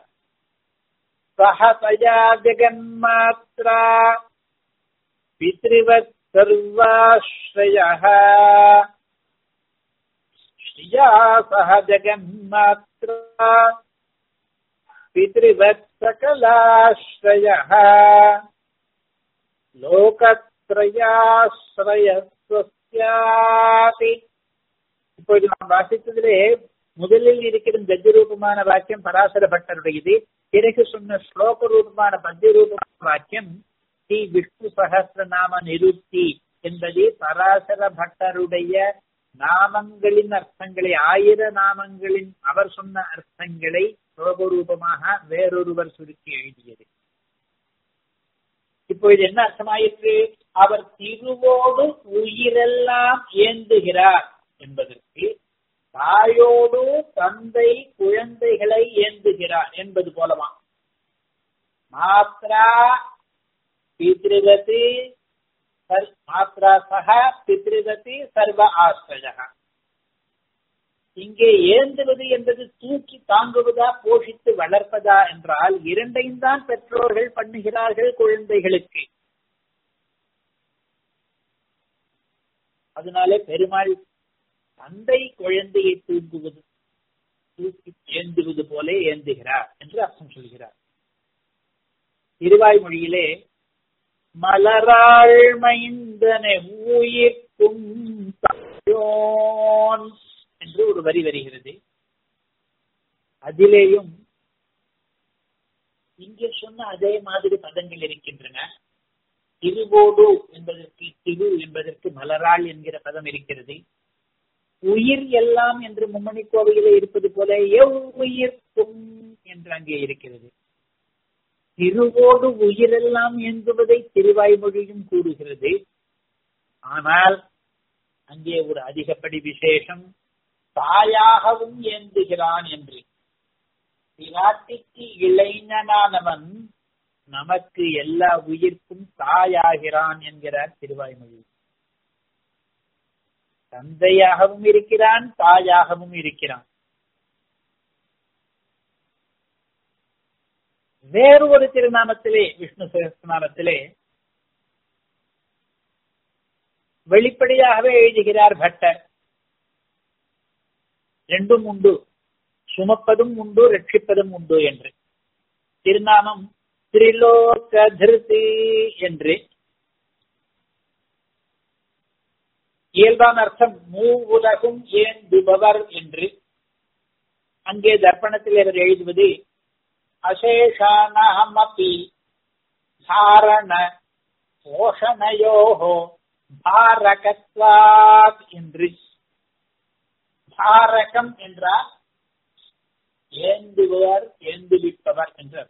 சகதயா ஜெகன்மாத்ரா பித்ருவத் சர்வாஸ்ரய ஸ்ரீயா சக ஜெகன்மாத்ரா பித்ருவத் சகலாஸ்ரய லோகத்ரயாஸ்ரயஸ்வஸ்யாதி இப்பொழுது நாம் வாசித்ததிலே முதலில் இருக்கிற கஜ ரூபமான வாக்கியம் பராசர பட்டருடையது பிறகு சொன்ன ஸ்லோக ரூபமான பத்திய ரூபமான வாக்கியம் ஸ்ரீ விஷ்ணு சகசிரநாம நிருப்தி என்பது பராசர பட்டருடைய நாமங்களின் அர்த்தங்களை ஆயிர நாமங்களின் அவர் சொன்ன அர்த்தங்களை ஸ்லோக ரூபமாக வேறொருவர் சுருக்கி எழுதியது இப்பொழுது என்ன அர்த்தமாயிற்று அவர் திருவோடு உயிரெல்லாம் ஏந்துகிறார் என்பதற்கு தாயோடு தந்தை குழந்தைகளை ஏந்துகிறார் என்பது போலவா மாத்ரா பித்ருகதி மாத்ரா சக பித்ருகதி சர்வ ஆசிரய இங்கே ஏந்துவது என்பது தூக்கி தாங்குவதா போஷித்து வளர்ப்பதா என்றால் இரண்டையும் தான் பெற்றோர்கள் பண்ணுகிறார்கள் குழந்தைகளுக்கு அதனாலே பெருமாள் தந்தை குழந்தையை தூங்குவது தூக்கி ஏந்துவது போல ஏந்துகிறார் என்று அர்த்தம் சொல்கிறார் திருவாய்மொழியிலே மலராள் மைந்தனை உயிர்க்கும் என்று ஒரு வரி வருகிறது அதிலேயும் இங்கே சொன்ன அதே மாதிரி பதங்கள் இருக்கின்றன திருவோடு என்பதற்கு திரு என்பதற்கு மலராள் என்கிற பதம் இருக்கிறது உயிர் எல்லாம் என்று மும்மணி கோவையிலே இருப்பது போல எவ் உயிர்க்கும் என்று அங்கே இருக்கிறது திருவோடு உயிரெல்லாம் எங்குவதை திருவாய்மொழியும் கூறுகிறது ஆனால் அங்கே ஒரு அதிகப்படி விசேஷம் தாயாகவும் ஏந்துகிறான் என்று பிராட்டிக்கு இளைஞனானவன் நமக்கு எல்லா உயிர்க்கும் தாயாகிறான் என்கிறார் திருவாய்மொழி தந்தையாகவும் இருக்கிறான் தாயாகவும் இருக்கிறான் வேறு ஒரு திருநாமத்திலே விஷ்ணு சகஸ்திரநாமத்திலே வெளிப்படையாகவே எழுதுகிறார் பட்டர் ரெண்டும் உண்டு சுமப்பதும் உண்டு ரட்சிப்பதும் உண்டு என்று திருநாமம் திரிலோக திருதி என்று இயல்பான அர்த்தம் மூ உலகும் ஏந்துபவர் என்று அங்கே தர்ப்பணத்தில் அவர் எழுதுவது அசேஷானமபி தாரண போஷணையோகோ தாரகத்வாத் என்று தாரகம் என்றால் ஏந்துபவர் ஏந்துவிப்பவர் என்றார்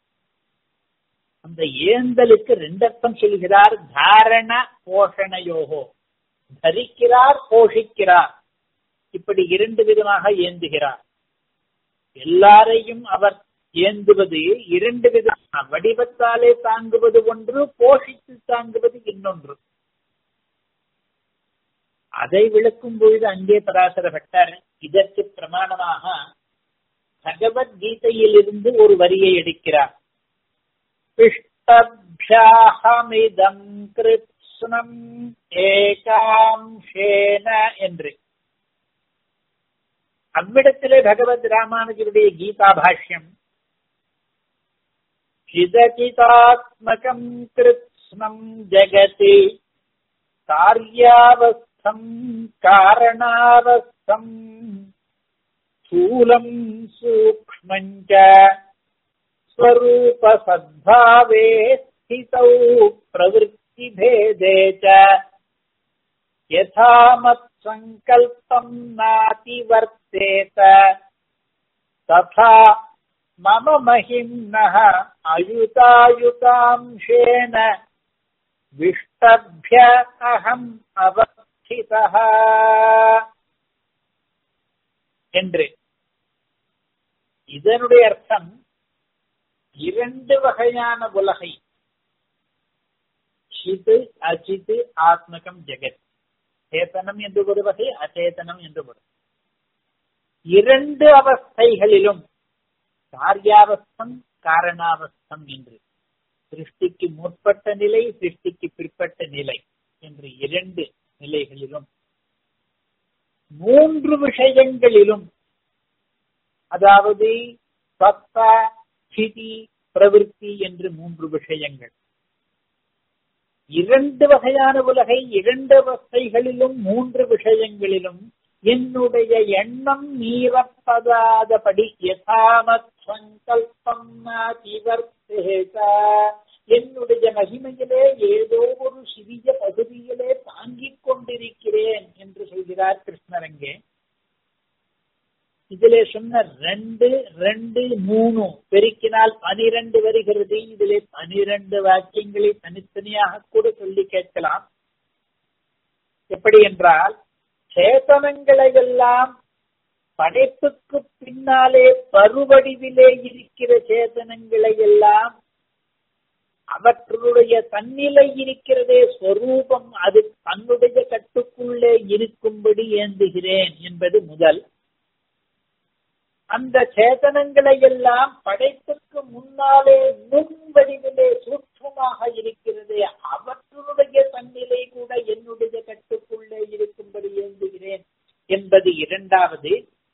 அந்த ஏந்தலுக்கு ரெண்டு அர்த்தம் சொல்கிறார் தாரண போஷணையோகோ தரிக்கிறார் போஷிக்கிறார் இப்படி இரண்டு விதமாக ஏந்துகிறார் எல்லாரையும் அவர் ஏந்துவது இரண்டு விதமான வடிவத்தாலே தாங்குவது ஒன்று போஷித்து தாங்குவது இன்னொன்று அதை விளக்கும் பொழுது அங்கே பராசர பட்டார் இதற்கு பிரமாணமாக பகவத்கீதையிலிருந்து ஒரு வரியை எடுக்கிறார் பிஷ்டபியாஹமிதம் கிருத்ஸ்னம் ஏகாம்ஷேன என்று அவ்விடத்திலே பகவத் ராமானுஜருடைய கீதா பாஷ்யம் சிதகிதாத்மகம் கிருத்ஸ்னம் ஜகதி कार्यावस्थम् कारणावस्थम् स्थूलम् सूक्ष्मम् च स्वरूपसद्भावे स्थितौ प्रवृत्तिभेदे च यथा मत्सङ्कल्पम् नातिवर्तेत तथा मम महिम्नः अयुतायुतांशेन விஷ்டபிய அகம் அவஸ்திதா என்று இதனுடைய அர்த்தம் இரண்டு வகையான உலகை சிது அஜிது ஆத்மகம் ஜெகத் சேத்தனம் என்று ஒரு வகை அச்சேதனம் என்று ஒரு இரண்டு அவஸ்தைகளிலும் காரியாவஸ்தம் காரணாவஸ்தம் என்று சிருஷ்டிக்கு முற்பட்ட நிலை சிருஷ்டிக்கு பிற்பட்ட நிலை என்று இரண்டு நிலைகளிலும் மூன்று விஷயங்களிலும் அதாவது சத்தா சிதி பிரவிற்த்தி என்று மூன்று விஷயங்கள் இரண்டு வகையான உலகை இரண்டு அவஸ்தைகளிலும் மூன்று விஷயங்களிலும் என்னுடைய எண்ணம் மீறப்படாதபடி யதாமத் சங்கல்பம் என்னுடைய மகிமையிலே ஏதோ ஒரு சிறிய பகுதியிலே தாங்கிக் கொண்டிருக்கிறேன் என்று சொல்கிறார் கிருஷ்ணரங்கே இதிலே சொன்ன ரெண்டு ரெண்டு மூணு பெருக்கினால் பனிரெண்டு வருகிறது இதிலே பனிரெண்டு வாக்கியங்களை தனித்தனியாக கூட சொல்லி கேட்கலாம் எப்படி என்றால் சேதனங்களை எல்லாம் படைப்புக்கு பின்னாலே பருவடிவிலே இருக்கிற சேதனங்களை எல்லாம் அவற்றுடைய தன்னிலை இருக்கிறதே ஸ்வரூபம் அது தன்னுடைய கட்டுக்குள்ளே இருக்கும்படி ஏந்துகிறேன் என்பது முதல் அந்த சேதனங்களை எல்லாம் படைப்புக்கு முன்னாலே நுண் வடிவிலே சூட்சமாக இருக்கிறதே அவற்றுடைய தன்னிலை கூட என்னுடைய கட்டுக்குள்ளே இருக்கும்படி ஏந்துகிறேன் என்பது இரண்டாவது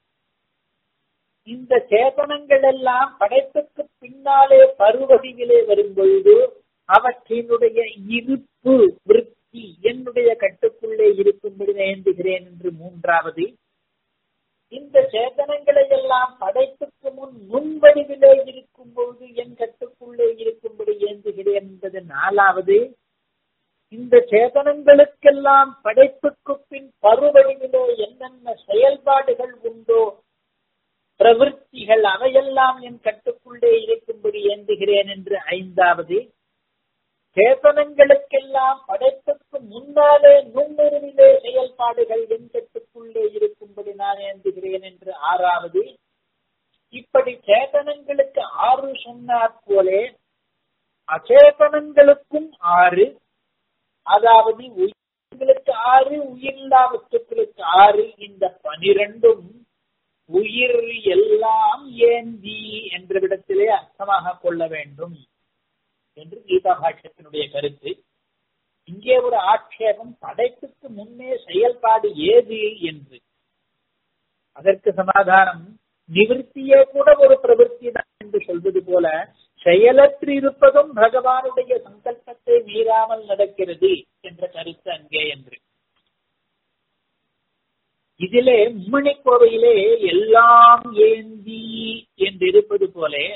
இந்த சேதனங்கள் எல்லாம் படைப்புக்கு பின்னாலே பருவடிவிலே வரும்பொழுது அவற்றினுடைய இருப்பு விருத்தி என்னுடைய கட்டுக்குள்ளே இருக்கும்படி ஏந்துகிறேன் என்று மூன்றாவது இந்த சேதனங்களை எல்லாம் படைப்புக்கு முன் முன்வடிவிலே இருக்கும் பொழுது என் கட்டுக்குள்ளே இருக்கும்படி ஏந்துகிறேன் என்பது நாலாவது இந்த சேதனங்களுக்கெல்லாம் படைப்புக்கு பின் பருவடிவிலே என்னென்ன செயல்பாடுகள் உண்டோ பிரவൃத்திகள் அவையெல்லாம் என் கட்டுக்குள்ளே இருக்கும்படி ஏந்துகிறேன் என்று ஐந்தாவது சேதனங்களுக்கெல்லாம் படைப்புக்கு முன்னாலே நுண்ணுருவிலே செயல்பாடுகள் என் கட்டுக்குள்ளே இருக்கும்படி நான் ஏந்துகிறேன் என்று ஆறாவது இப்படி சேதனங்களுக்கு ஆறு சொன்னார் போலே அச்சேதனங்களுக்கும் ஆறு அதாவது உயிர்களுக்கு ஆறு உயிரில்லா வஸ்துக்களுக்கு ஆறு இந்த பனிரெண்டும் உயிர் எல்லாம் ஏந்தி என்ற விடத்திலே அர்த்தமாக கொள்ள வேண்டும் என்று கீதா பாஷ்யத்தினுடைய கருத்து இங்கே ஒரு ஆட்சேபம் படைப்புக்கு முன்னே செயல்பாடு ஏது என்று அதற்கு சமாதானம் நிவிற்த்தியே கூட ஒரு பிரவൃத்தி தான் என்று சொல்வது போல செயலற்று இருப்பதும் பகவானுடைய சங்கல்பத்தை மீறாமல் நடக்கிறது என்ற கருத்து அங்கே என்று இதிலே மும்மணி கோவையிலே எல்லாம் ஏந்தி என்று இருப்பது போலே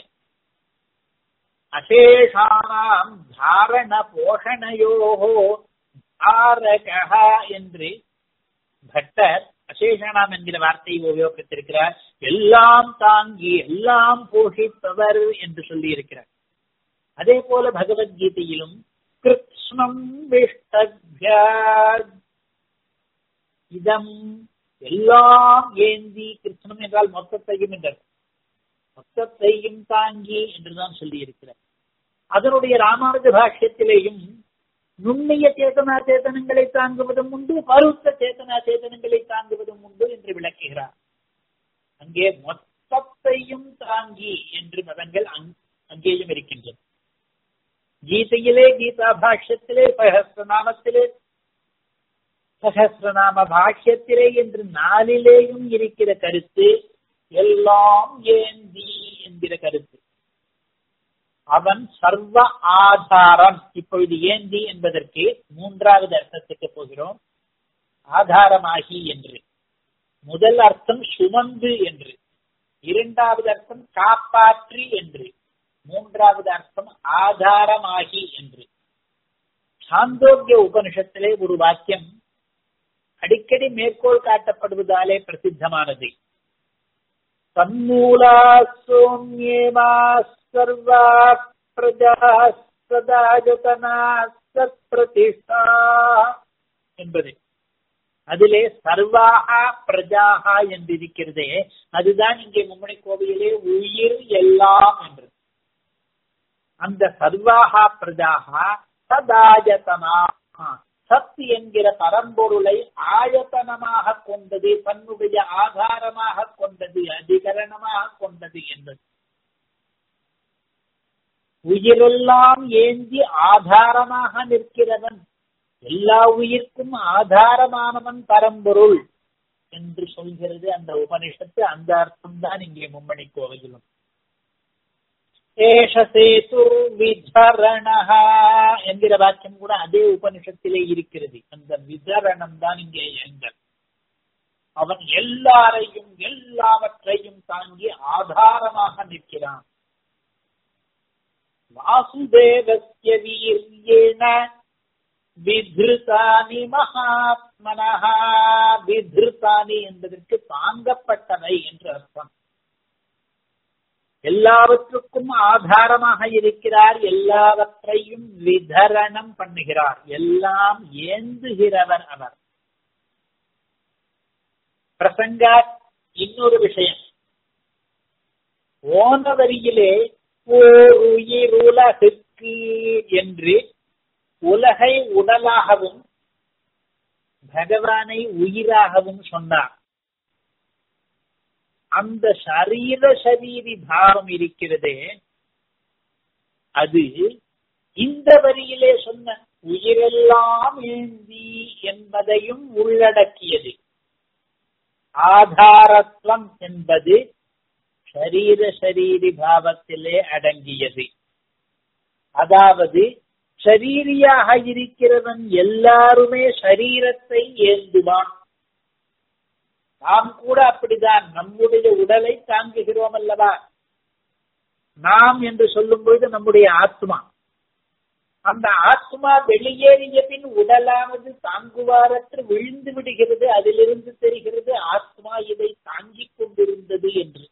அசேஷானாம் தாரண போஷணையோகோ தாரகா என்று பட்டர் அசேஷானாம் என்கிற வார்த்தையை உபயோகித்திருக்கிறார் எல்லாம் தாங்கி எல்லாம் போஷிப்பவர் என்று சொல்லி இருக்கிறார் அதே போல பகவத்கீதையிலும் கிருஷ்ணம் விஷ்டபியாத் இதம் எல்லாம் ஏந்தி கிருஷ்ணம் என்றால் மொத்தத்தையும் என்றார் மொத்தத்தையும் தாங்கி என்றுதான் சொல்லி இருக்கிறார் அதனுடைய ராமானுஜ பாஷ்யத்திலேயும் நுண்ணிய சேதனா சேதனங்களை தாங்குவதும் உண்டு பருத்த சேதனா சேதனங்களை தாங்குவதும் உண்டு என்று விளக்குகிறார் அங்கே மொத்தத்தையும் தாங்கி என்று மதங்கள் அங்கேயும் இருக்கின்றன கீதையிலே கீதா பாஷ்யத்திலே சகசிரநாமத்திலே சகசிரநாம பாஷ்யத்திலே என்று நாளிலேயும் இருக்கிற கருத்து எல்லாம் ஏந்தி என்கிற கருத்து அவன் சர்வ ஆதாரம் இப்பொழுது ஏந்தி என்பதற்கு மூன்றாவது அர்த்தத்துக்கு போகிறோம் ஆதாரமாகி என்று முதல் அர்த்தம் சுமந்து என்று இரண்டாவது அர்த்தம் காப்பாற்றி என்று மூன்றாவது அர்த்தம் ஆதாரமாகி என்று சாந்தோக்கிய உபனிஷத்திலே ஒரு வாக்கியம் அடிக்கடி மேற்கோள் காட்டப்படுவதாலே பிரசித்தமானது தன்மூலா சோம்யேமா சர்வா பிரஜா சதாஜதனா சத் பிரதிஷ்டா என்பது அதிலே சர்வாகா பிரஜாகா என்று இருக்கிறதே அதுதான் இங்கே மும்மணி கோவிலே உயிர் எல்லாம் என்று அந்த சர்வாகா பிரஜாகா சதாயத்தனா சத் என்கிற பரம்பொருளை ஆயத்தனமாக கொண்டது தன்னுடைய ஆதாரமாக கொண்டது அதிகரணமாக கொண்டது என்பது உயிரெல்லாம் ஏந்தி ஆதாரமாக நிற்கிறவன் எல்லா உயிர்க்கும் ஆதாரமானவன் பரம்பொருள் என்று சொல்கிறது அந்த உபனிஷத்து அந்த அர்த்தம் தான் இங்கே மும்மணி கோவையிலும் ஏஷசேதுர் விதரணஹா என்கிற வாக்கியம் கூட அதே உபனிஷத்திலே இருக்கிறது அந்த விதரணம் தான் இங்கே எங்கள் அவன் எல்லாரையும் எல்லாவற்றையும் தாங்கி ஆதாரமாக நிற்கிறான் வாசுதேவஸ்ய வீரியேன விதிருத்தானி மகாத்மனஹா விதிருத்தானி என்பதற்கு தாங்கப்பட்டவை என்று அர்த்தம் எல்லாவற்றுக்கும் ஆதாரமாக இருக்கிறார் எல்லாவற்றையும் விதரணம் பண்ணுகிறார் எல்லாம் ஏந்துகிறவர் அவர் பிரசங்க இன்னொரு விஷயம் ஓன வரியிலே ஓர் உயிருலகுக்கு என்று உலகை உடலாகவும் பகவானை உயிராகவும் சொன்னார் அந்த சரீர சரீரி பாவம் இருக்கிறதே அது இந்த வரியிலே சொன்ன உயிரெல்லாம் ஏந்தி என்பதையும் உள்ளடக்கியது ஆதாரத்துவம் என்பது சரீர சரீரி பாவத்திலே அடங்கியது அதாவது சரீரியாக இருக்கிறவன் எல்லாருமே சரீரத்தை ஏந்துவான் நாம் கூட அப்படிதான் நம்முடைய உடலை தாங்குகிறோம் அல்லவா நாம் என்று சொல்லும் பொழுது நம்முடைய ஆத்மா அந்த ஆத்மா வெளியேறிய பின் உடலானது தாங்குவாரற்று விழுந்து விடுகிறது அதிலிருந்து தெரிகிறது ஆத்மா இதை தாங்கிக் கொண்டிருந்தது என்று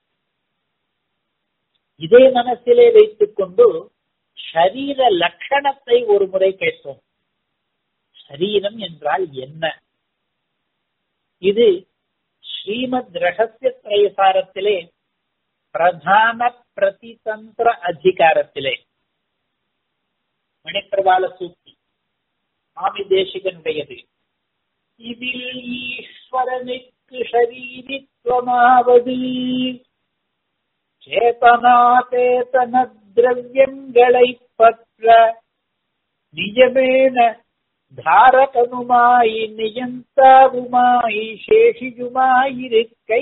இதை மனசிலே வைத்துக் கொண்டு ஷரீர லட்சணத்தை ஒரு முறை கேட்போம் சரீரம் என்றால் என்ன இது ஸ்ரீமத் ரகசிய திரைசாரத்திலே பிரதான பிரதிதந்திர அதிகாரத்திலே மணிப்பிரபால சூக்தி சுவாமி தேசிகனுடையது இதில் ஈஸ்வரனுக்கு ஷரீரித்வமாவது சேதனாதேதன திரவியங்களை பற்ற நிஜமேன தாரகனுமாய் நியந்தாவுமாய் சேஷியுமாயிருக்கை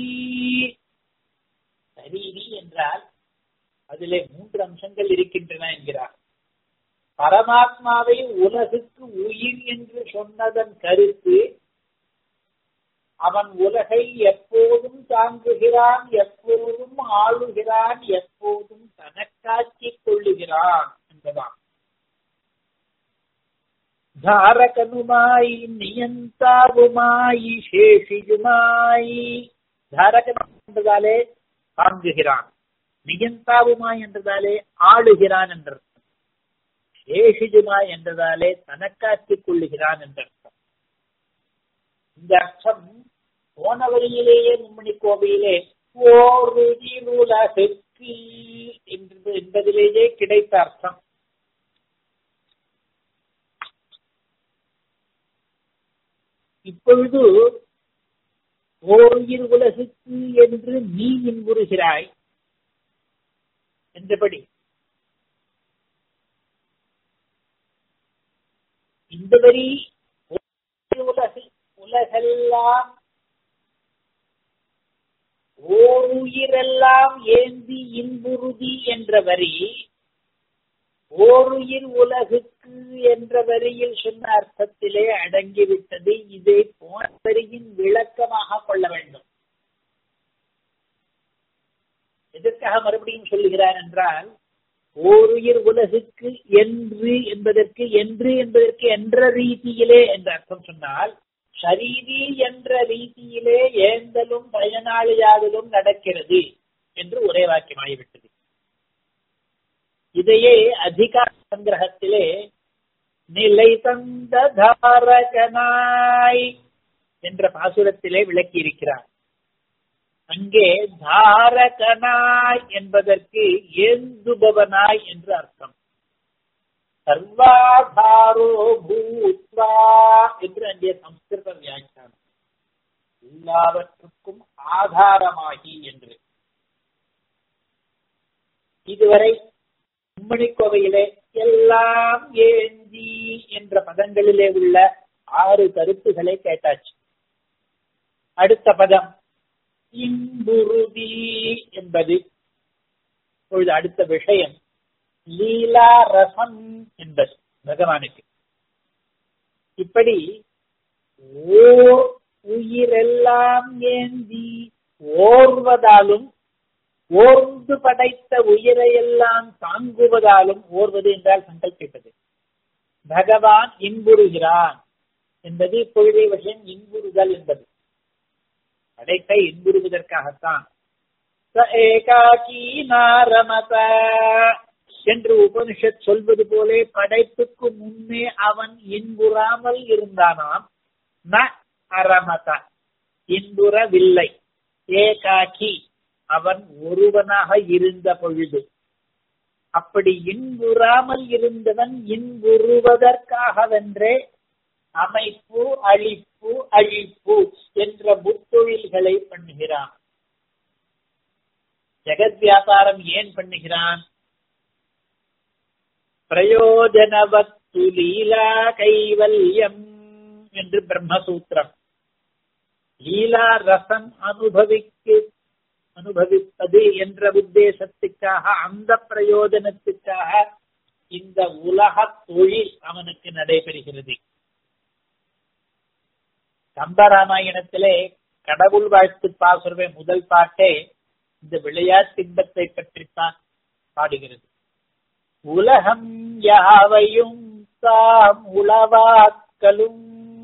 சரீரி என்றால் அதிலே மூன்று அம்சங்கள் இருக்கின்றன என்கிறார் பரமாத்மாவை உலகுக்கு உயிர் என்று சொன்னதன் கருத்து அவன் உலகை எப்போதும் தாங்குகிறான் எப்போதும் ஆளுகிறான் எப்போதும் தனக்காக்கிக் கொள்ளுகிறான் என்பதான் தாரகனுமாய் நியந்தாவுமாய் சேஷியுமாய் தாரகன் என்றதாலே தாங்குகிறான் நியந்தாவுமாய் என்றதாலே ஆளுகிறான் என்றார் சேஷிஜுமாய் என்றதாலே தனக்காக்கிக் கொள்ளுகிறான் என்றர்த்தம் இந்த அர்த்தம் போன வரியிலேயே மும்மணி கோவையிலே ஓருலகுக்கு என்பதிலேயே கிடைத்த அர்த்தம் இப்பொழுது ஓருயிர் உலகுக்கு என்று நீ இன்புறுகிறாய் என்றபடி இந்த வரி உலகு உலகெல்லாம் ஓருயிரெல்லாம் ஏந்தி இன்புறுதி என்ற வரி ஓருயிர் உலகுக்கு என்ற வரியில் சொன்ன அர்த்தத்திலே அடங்கிவிட்டது இதை போன வரியின் விளக்கமாக கொள்ள வேண்டும் எதற்காக மறுபடியும் சொல்லுகிறார் என்றால் ஓருயிர் உலகுக்கு என்று என்பதற்கு என்று என்பதற்கு என்ற ரீதியிலே என்ற அர்த்தம் சொன்னால் ஷரீரி என்ற ரீதியிலே ஏந்தலும் பயனாளியாதலும் நடக்கிறது என்று ஒரே வாக்கியமாகிவிட்டது இதையே அதிகார சங்கிரகத்திலே நிலை தந்த தாரகனாய் என்ற பாசுரத்திலே விளக்கி இருக்கிறார் அங்கே தாரகனாய் என்பதற்கு ஏந்துபவனாய் என்று அர்த்தம் சர்வாதாரோ பூத்வா என்று அங்கே சம்ஸ்கிருத வியாக்கியானம் எல்லாவற்றுக்கும் ஆதாரமாகி என்று இதுவரை மும்மணி கோவையிலே எல்லாம் ஏந்தி என்ற பதங்களிலே உள்ள ஆறு கருத்துக்களை கேட்டாச்சு அடுத்த பதம் இன்புருதி என்பது இப்பொழுது அடுத்த விஷயம் லீலா ரசம் என்பது பகவானுக்கு இப்படி ஓர் உயிரெல்லாம் ஏந்தி ஓர்வதாலும் ஓர்ந்து படைத்த உயிரையெல்லாம் தாங்குவதாலும் ஓர்வது என்றால் சங்கல்பிப்பது பகவான் இன்புறுகிறான் என்பது இப்பொழுதைய விஷயம் இன்புறுதல் என்பது படைப்பை இன்புறுவதற்காகத்தான் ஏகாக்கி நாரமத என்று உபனிஷத் சொல்வது போலே படைப்புக்கு முன்னே அவன் இன்புறாமல் இருந்தானாம் ந அரமத இன்புறவில்லை ஏகாக்கி அவன் ஒருவனாக இருந்த பொழுது அப்படி இன்புறாமல் இருந்தவன் இன்புறுவதற்காகவென்றே அமைப்பு அழிப்பு அழிப்பு என்ற முத்தொழில்களை பண்ணுகிறான் ஜெகத் வியாபாரம் ஏன் பண்ணுகிறான் பிரயோஜனவத்து லீலா கைவல்யம் என்று பிரம்மசூத்திரம் லீலா ரசம் அனுபவிக்கு அனுபவிப்பது என்ற உத்தேசத்துக்காக அந்த பிரயோஜனத்துக்காக இந்த உலக தொழில் அவனுக்கு நடைபெறுகிறது கம்பராமாயணத்திலே கடவுள் வாழ்த்து பாசுரவே முதல் பாட்டே இந்த விளையாட்டு இன்பத்தை பற்றித்தான் பாடுகிறது உலகம் யாவையும் தாம் உளவாக்கலும்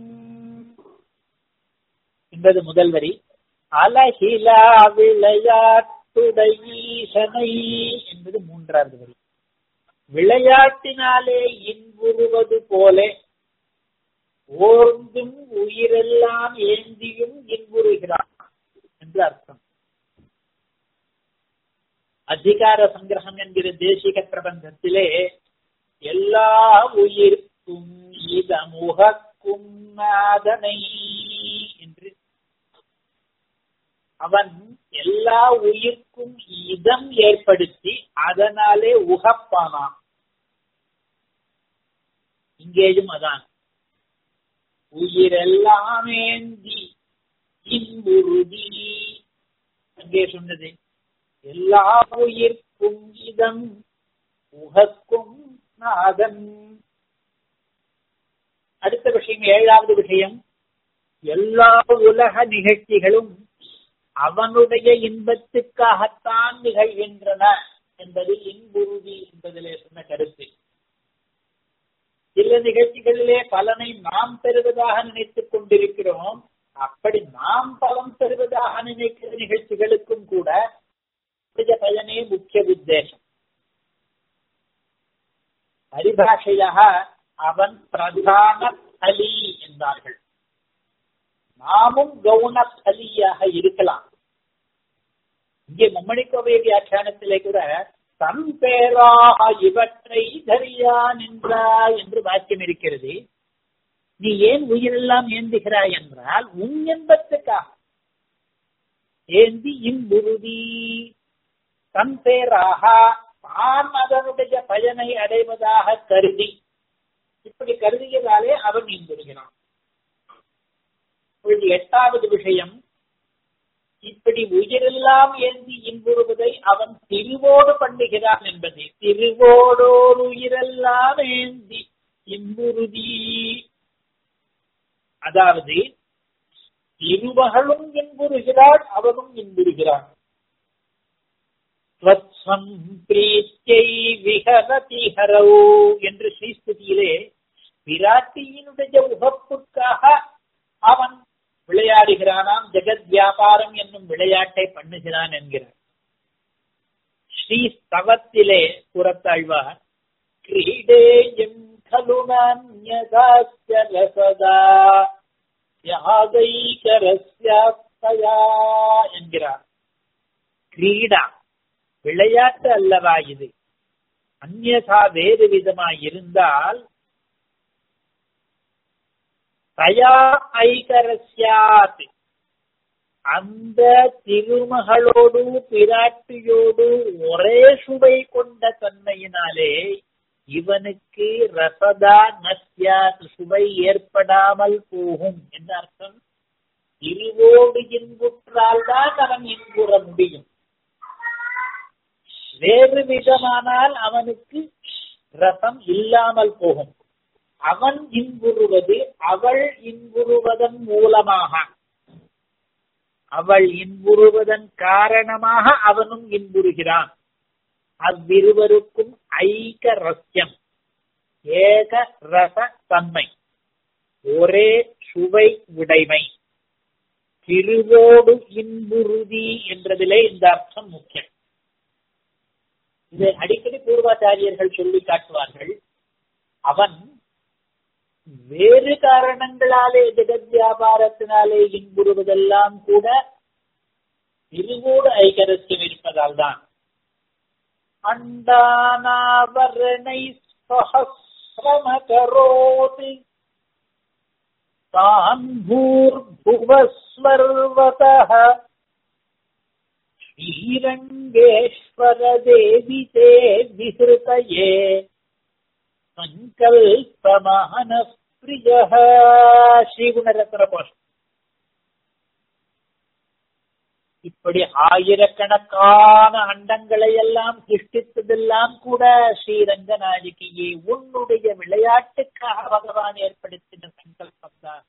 என்பது முதல் வரி அலகிலா விளையாட்டுடை ஈசனை என்பது மூன்றாவது வரி விளையாட்டினாலே இன்புறுவது போல ஓர்ந்தும் உயிரெல்லாம் ஏந்தியும் இன்புறுகிறான் என்று அர்த்தம் அதிகார சங்கிரகம் என்கிற தேசிக பிரபந்தத்திலே எல்லா உயிர்க்கும் இதமுகக்கும் நாதனை என்று அவன் எல்லா உயிர்க்கும் இதம் ஏற்படுத்தி அதனாலே உகப்பானான் இங்கேயும் அதான் உயிரெல்லாம் ஏந்தி இன்புறுதி அங்கே சொன்னது எல்லா உயிர்க்கும் இதம் உகக்கும் நாதன் அடுத்த விஷயம் ஏழாவது விஷயம் எல்லா உலக நிகழ்ச்சிகளும் அவனுடைய இன்பத்துக்காகத்தான் நிகழ்கின்றன என்பது இன்புறுதி என்பதிலே சொன்ன கருத்து சில நிகழ்ச்சிகளிலே பலனை நாம் பெறுவதாக நினைத்துக் கொண்டிருக்கிறோம் அப்படி நாம் பலன் பெறுவதாக நினைக்கிற நிகழ்ச்சிகளுக்கும் கூட பயனே முக்கிய உத்தேசம் பரிபாஷையாக அவன் பிரதான பலி என்றார்கள் நாமும் கவுன பலியாக இருக்கலாம் இங்கே மும்மணி கோவை வியாக்கியானத்திலே கூட தன் பேராக இவற்றை தரியா நின்றாய் என்று வாக்கியம் இருக்கிறது நீ ஏன் உயிரெல்லாம் ஏந்துகிறாய் என்றால் உன் என்பத்துக்காக ஏந்தி இன்புறுதி தன் பேராக தான் அதனுடைய பயனை அடைவதாக கருதி இப்படி கருதியதாலே அவன் இன்புறுகிறான் எட்டாவது விஷயம் இப்படி உயிரெல்லாம் ஏந்தி இன்புறுவதை அவன் திருவோடு பண்ணுகிறான் என்பது திருவோடோடு உயிரெல்லாம் ஏந்தி இன்புறுதி அதாவது திருமகளும் இன்புறுகிறாள் அவனும் இன்புறுகிறான் என்று ஸ்ரீஸ்துதியிலே விராட்டியினுடைய உகப்புக்காக அவன் விளையாடுகிறானாம் ஜெகத் வியாபாரம் என்னும் விளையாட்டை பண்ணுகிறான் என்கிறார் ஸ்ரீ ஸ்தவத்திலே புறத்தாழ்வார் கிரீடேயம் கலுனன்யதாச்சரசதா யாகைகரஸ்யா என்கிறார் கிரீடா விளையாட்டு அல்லவா இது அந்நதா வேறு விதமாய் இருந்தால் தயா ஐகரஸ்யாத் அந்த திருமகளோடு பிராட்டியோடு ஒரே சுவை கொண்ட தன்மையினாலே இவனுக்கு ரசதா நஸ்யாத் சுவை ஏற்படாமல் போகும் என்ன அர்த்தம் இருவோடு இன்புற்றால் தான் அவன் இன்புற முடியும் வேறு விதமானால் அவனுக்கு ரசம் இல்லாமல் போகும் அவன் இன்புறுவது அவள் இன்புறுவதன் மூலமாக அவள் இன்புறுவதன் காரணமாக அவனும் இன்புறுகிறான் அவ்விருவருக்கும் ஐக ரஸ்யம் ஏக ரச தன்மை ஒரே சுவை உடைமை திருவோடு இன்புறுதி என்றதிலே இந்த அர்த்தம் முக்கியம் இதை அடிக்கடி பூர்வாச்சாரியர்கள் சொல்லி காட்டுவார்கள் அவன் வேறு காரணங்களாலே ஜெகத் வியாபாரத்தினாலே இன்புறுவதெல்லாம் கூட திருவோடு ஐகரஸ்யம் இருப்பதால் தான் அண்டானாவரணை சஹசிரமகரோதி தான் பூர்புவஸ்வர்வதः श्रीरङ्गेश्वर देवि ते विहृतये सङ्कल्पमहनः प्रियः ஸ்ரீகுணரத்னபோஷ் இப்படி ஆயிரக்கணக்கான அண்டங்களை எல்லாம் சிருஷ்டித்ததெல்லாம் கூட ஸ்ரீரங்கநாயகியே உன்னுடைய விளையாட்டுக்காக பகவான் ஏற்படுத்தின சங்கல்பம் தான்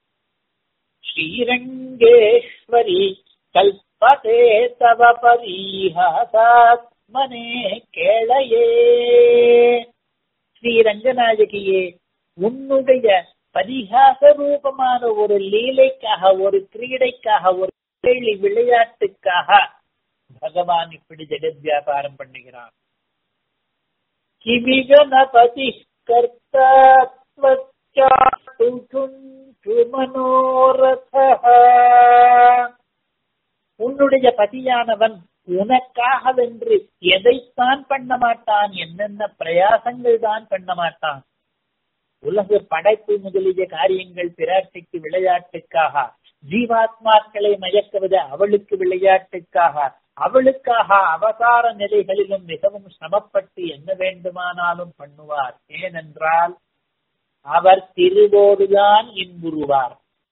ஸ்ரீரங்கேஸ்வரி கல்பதே தவ பரீஹாத்மனே கேளையே ஸ்ரீரங்கநாயகியே உன்னுடைய பரிகாச ரூபமான ஒரு லீலைக்காக ஒரு கிரீடைக்காக ஒரு கேள்வி விளையாட்டுக்காக பகவான் இப்படி ஜெகத் வியாபாரம் பண்ணுகிறான் கிமிகனபதி மனோரத உன்னுடைய பதியானவன் உனக்காகவென்று எதைத்தான் பண்ண மாட்டான் என்னென்ன பிரயாசங்கள் தான் பண்ண மாட்டான் உலக படைப்பு முதலிய காரியங்கள் பிராட்டிக்கு விளையாட்டுக்காக ஜீவாத்மாக்களை மயக்குவது அவளுக்கு விளையாட்டுக்காக அவளுக்காக அவதார நிலைகளிலும் மிகவும் சிரமப்பட்டு என்ன வேண்டுமானாலும் பண்ணுவார் ஏனென்றால் அவர் திருவோடுதான் இன்புறுவார்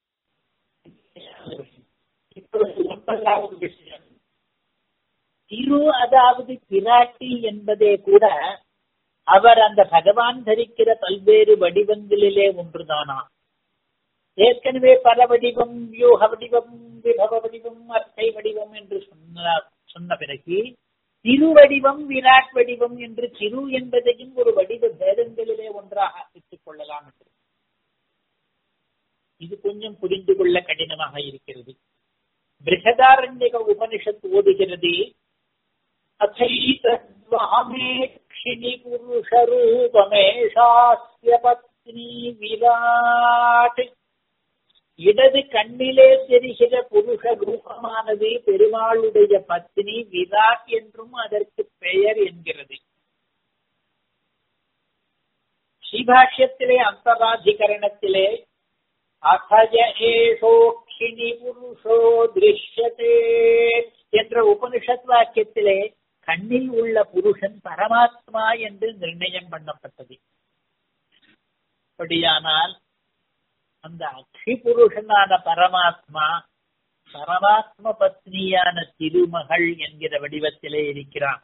விஷயம் திரு அதாவது பிராட்டி என்பதே கூட அவர் அந்த பகவான் தரிக்கிற பல்வேறு வடிவங்களிலே ஒன்றுதானா ஏற்கனவே பல வடிவம் வியூக வடிவம் விபவ வடிவம் அர்த்தை வடிவம் என்று சொன்ன சொன்ன பிறகு திருவடிவம் விராட் வடிவம் என்று திரு என்பதையும் ஒரு வடிவ பேதங்களிலே ஒன்றாக வைத்துக் கொள்ளலாம் என்று இது கொஞ்சம் புரிந்து கொள்ள கடினமாக இருக்கிறது பிருகதாரண்யக உபனிஷத் ஓதுகிறது அதைதத்வாமேக்ஷிணி புருஷரூபமேஷாஸ்ய பத்னி விராட் இடது கண்ணிலே தெரிகிற புருஷ ரூபமானது பெருமாளுடைய பத்னி விராட் என்றும் அதற்கு பெயர் என்கிறது ஸ்ரீபாஷ்யத்திலே அந்தராதிகரணத்திலே அகஜ ஏஷோக்ஷிணி புருஷோ திருஷ்யத்தே என்ற உபனிஷத் வாக்கியத்திலே கண்ணில் உள்ள புருஷன் பரமாத்மா என்று நிர்ணயம் பண்ணப்பட்டது அப்படியானால் அந்த அக்ஷி புருஷனான பரமாத்மா பரமாத்ம பத்னியான திருமகள் என்கிற வடிவத்திலே இருக்கிறான்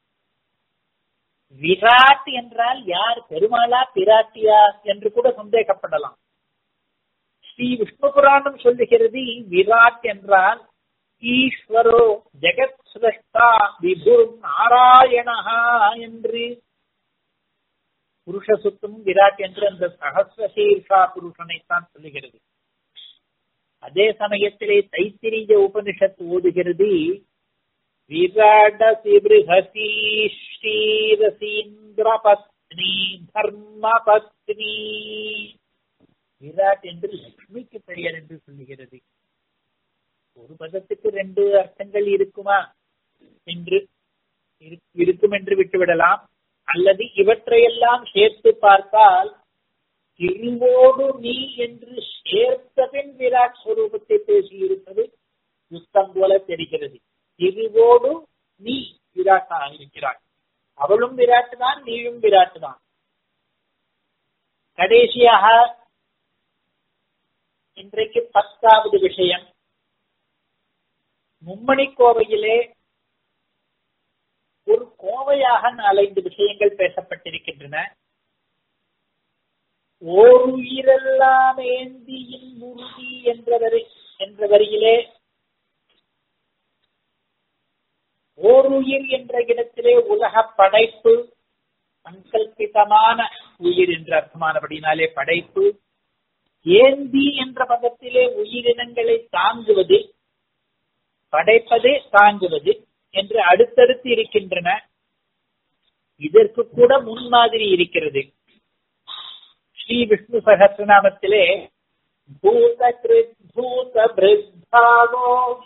விராட் என்றால் யார் பெருமாளா பிராட்டியா என்று கூட சந்தேகப்படலாம் ஸ்ரீ விஷ்ணு புராணம் சொல்லுகிறது விராட் என்றால் ஈஸ்வரோ ஜெகத் சிரஷ்டா விபுர் நாராயணஹா என்று புருஷ சுத்தம் விராட் என்று அந்த சகசிரசீர்ஷா புருஷனைத்தான் சொல்லுகிறது அதே சமயத்திலே தைத்திரிய உபனிஷத் ஓதுகிறது விராடசி பிருகசி ஸ்ரீரசீந்திர பத்னி தர்ம பத்னி விராட் என்று லட்சுமிக்கு பெயர் என்று சொல்லுகிறது ஒரு பதத்துக்கு ரெண்டு அர்த்தங்கள் இருக்குமா என்று இருக்கும் என்று விட்டுவிடலாம் அல்லது இவற்றையெல்லாம் சேர்த்து பார்த்தால் திருவோடு நீ என்று சேர்த்த பின் விராட் ஸ்வரூபத்தை பேசியிருப்பது யுத்தம் போல தெரிகிறது திருவோடு நீ விராட்டாக இருக்கிறாய் அவளும் விராட்டு தான் நீயும் விராட்டு தான் கடைசியாக இன்றைக்கு பத்தாவது விஷயம் மும்மணி கோவையிலே ஒரு கோவையாக நாலைந்து விஷயங்கள் பேசப்பட்டிருக்கின்றன ஓருயிரெல்லாம் ஏந்தியின் உறுதி என்ற வரி என்ற வரியிலே ஓருயிர் என்ற இடத்திலே உலக படைப்பு சங்கல்பிதமான உயிர் என்ற அர்த்தமானபடினாலே படைப்பு ஏந்தி என்ற பதத்திலே உயிரினங்களை தாங்குவது படைப்பது தாங்குவது என்று அடுத்தடுத்து இருக்கின்றன இதற்கு கூட முன்மாதிரி இருக்கிறது ஸ்ரீ விஷ்ணு சகசிரநாமத்திலே பூத பூத பிருத்தாவோ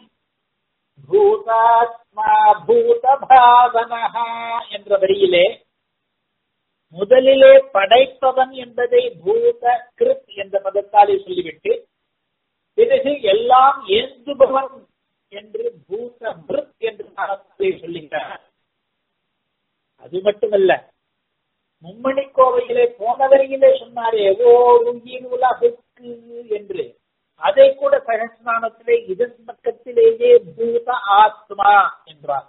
பூதாத்மா பூத பாவனஹா என்ற வரியிலே முதலிலே படைப்பவன் என்பதை பூத கிருத் என்ற பதத்தாலே சொல்லிவிட்டு பிறகு எல்லாம் ஏந்துபவன் என்று பூத மிருத் என்று பதத்தாலே சொல்லுகிறார் அது மட்டுமல்ல மும்மணி கோவையிலே போன வரியிலே சொன்னாரே ஓர் உயிர் உலகுக்கு என்று அதை கூட சகஸ்நாமத்திலே இதன் பக்கத்திலேயே பூத ஆத்மா என்றார்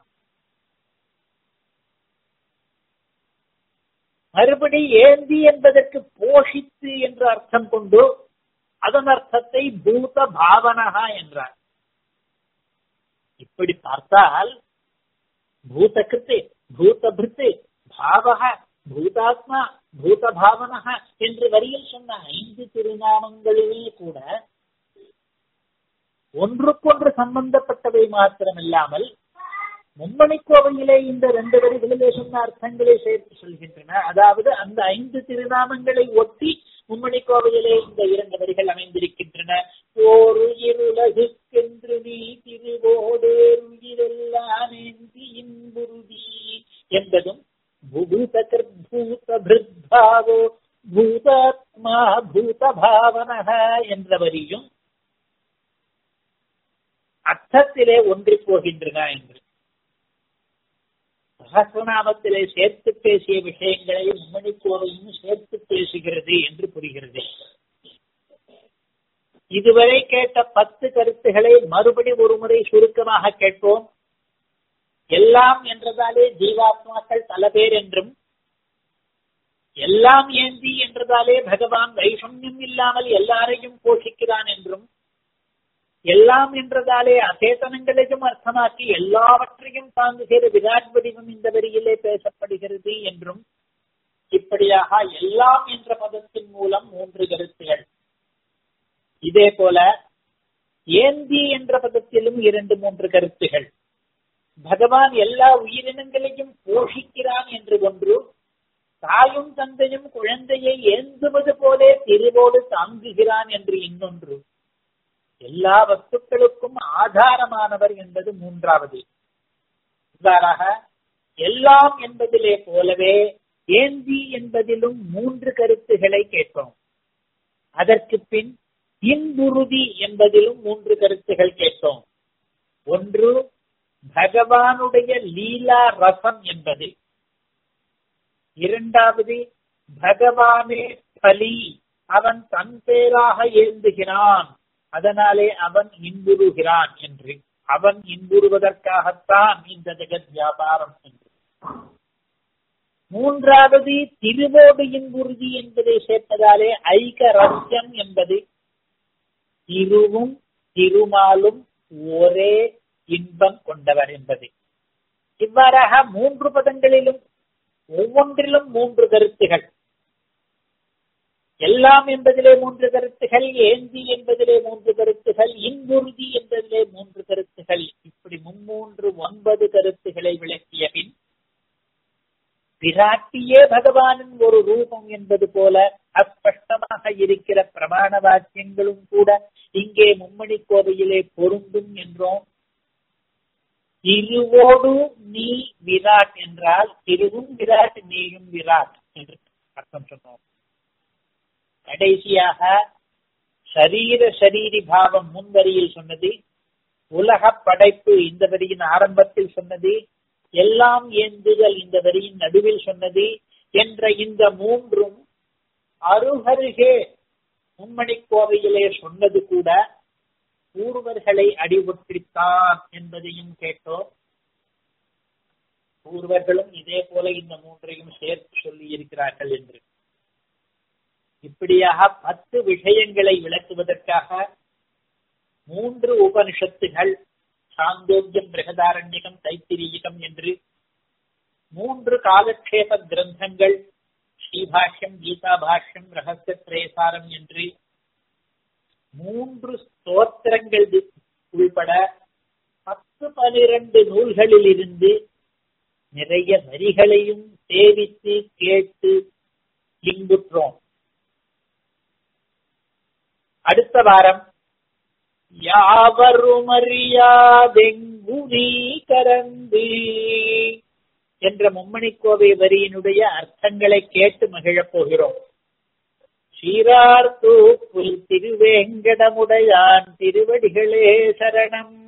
மறுபடி ஏந்தி என்பதற்கு போஷித்து என்று அர்த்தம் கொண்டு அதன் அர்த்தத்தை பூத பாவனகா என்றார் இப்படி பார்த்தால் பூத கிருத்து பூத பிருத்து பாவக பூதாத்மா பூத பாவனக என்று வரியில் சொன்ன ஐந்து திருநாமங்களிலே கூட ஒன்றுக்கொன்று சம்பந்தப்பட்டவை மாத்திரமில்லாமல் மும்மணி கோவையிலே இந்த ரெண்டு வரிகளிலே சொன்ன அர்த்தங்களை சேர்த்து சொல்கின்றன அதாவது அந்த ஐந்து திருநாமங்களை ஒட்டி மும்மணி கோவையிலே இந்த இரண்டு வரிகள் அமைந்திருக்கின்றன ஓர் உயிருலகுக்கென்று நீ திருவோடேருயிரெல்லாம் ஏந்தி இன்புருதி என்பதும் பூத பூத பிருத்தாவோ பூதாத்மா பூத பாவனக என்ற வரியும் அர்த்தத்திலே ஒன்றி போகின்றன என்று சகசிரநாமத்திலே சேர்த்து பேசிய விஷயங்களை மும்மணி கோவையும் சேர்த்து பேசுகிறது என்று புரிகிறது இதுவரை கேட்ட பத்து கருத்துக்களை மறுபடி ஒரு முறை சுருக்கமாக கேட்போம் எல்லாம் என்றதாலே ஜீவாத்மாக்கள் பல பேர் என்றும் எல்லாம் ஏந்தி என்றதாலே பகவான் வைஷமியம் இல்லாமல் எல்லாரையும் போஷிக்கிறான் என்றும் எல்லாம் என்றதாலே அசேதனங்களையும் அர்த்தமாக்கி எல்லாவற்றையும் தாங்குகிற விராட் வடிவம் இந்த வரியிலே பேசப்படுகிறது என்றும் இப்படியாக எல்லாம் என்ற பதத்தின் மூலம் மூன்று கருத்துகள் இதே போல ஏந்தி என்ற பதத்திலும் இரண்டு மூன்று கருத்துகள் பகவான் எல்லா உயிரினங்களையும் போஷிக்கிறான் என்று ஒன்று தாயும் தந்தையும் குழந்தையை ஏந்துவது போலே திருவோடு தாங்குகிறான் என்று இன்னொன்று எல்லா வஸ்துக்களுக்கும் ஆதாரமானவர் என்பது மூன்றாவது இவ்வாறாக எல்லாம் என்பதிலே போலவே ஏந்தி என்பதிலும் மூன்று கருத்துகளை கேட்போம் அதற்கு பின் இன்புறுதி என்பதிலும் மூன்று கருத்துகள் கேட்போம் ஒன்று பகவானுடைய லீலா ரசம் என்பது இரண்டாவது பகவானே பலி அவன் தன் பேராக ஏந்துகிறான் அதனாலே அவன் இன்புறுகிறான் என்று அவன் இன்புறுவதற்காகத்தான் இந்த ஜெகத் வியாபாரம் என்று மூன்றாவது திருவோடு இன்புறுதி என்பதை சேர்ப்பதாலே ஐக ரஸ்யம் என்பது திருவும் திருமாலும் ஒரே இன்பம் கொண்டவர் என்பது இவ்வாறாக மூன்று பதங்களிலும் ஒவ்வொன்றிலும் மூன்று கருத்துகள் எல்லாம் என்பதிலே மூன்று கருத்துகள் ஏந்தி என்பதிலே மூன்று கருத்துகள் இன்புறுதி என்பதிலே மூன்று கருத்துகள் இப்படி மும்மூன்று ஒன்பது கருத்துகளை விளக்கிய பின் பிராட்டியே பகவானின் ஒரு ரூபம் என்பது போல அஸ்பஷ்டமாக இருக்கிற பிரமாண வாக்கியங்களும் கூட இங்கே மும்மணி கோவையிலே பொருந்தும் என்றோம் திருவோடு நீ விராட் என்றால் திருவும் விராட் நீயும் விராட் என்று அர்த்தம் சொன்னோம் கடைசியாக சரீர சரீரி பாவம் முன்வரியில் சொன்னது உலக படைப்பு இந்த வரியின் ஆரம்பத்தில் சொன்னது எல்லாம் ஏந்துதல் இந்த வரியின் நடுவில் சொன்னது என்ற இந்த மூன்றும் அருகருகே மும்மணி கோவையிலே சொன்னது கூட பூர்வர்களை அடிபொற்றித்தான் என்பதையும் கேட்டோம் பூர்வர்களும் இதே போல இந்த மூன்றையும் சேர்த்து சொல்லி இருக்கிறார்கள் என்று இப்படியாக பத்து விஷயங்களை விளக்குவதற்காக மூன்று உபனிஷத்துகள் சாந்தோக்கியம் பிரகதாரண்யகம் தைத்திரீகம் என்று மூன்று காலக்ஷேப கிரந்தங்கள் ஸ்ரீபாஷ்யம் கீதா பாஷ்யம் ரகசிய பிரேசாரம் என்று மூன்று ஸ்தோத்திரங்கள் உள்பட பத்து பனிரெண்டு நூல்களில் இருந்து நிறைய வரிகளையும் சேவித்து கேட்டு இங்குற்றோம் அடுத்த வாரம் யாவருமறியாதெங்குனீ கரந்து என்ற மும்மணிக்கோவை வரியினுடைய அர்த்தங்களை கேட்டு மகிழப் போகிறோம் சீரார் தூப்புல் திருவேங்கடமுடையான் திருவடிகளே சரணம்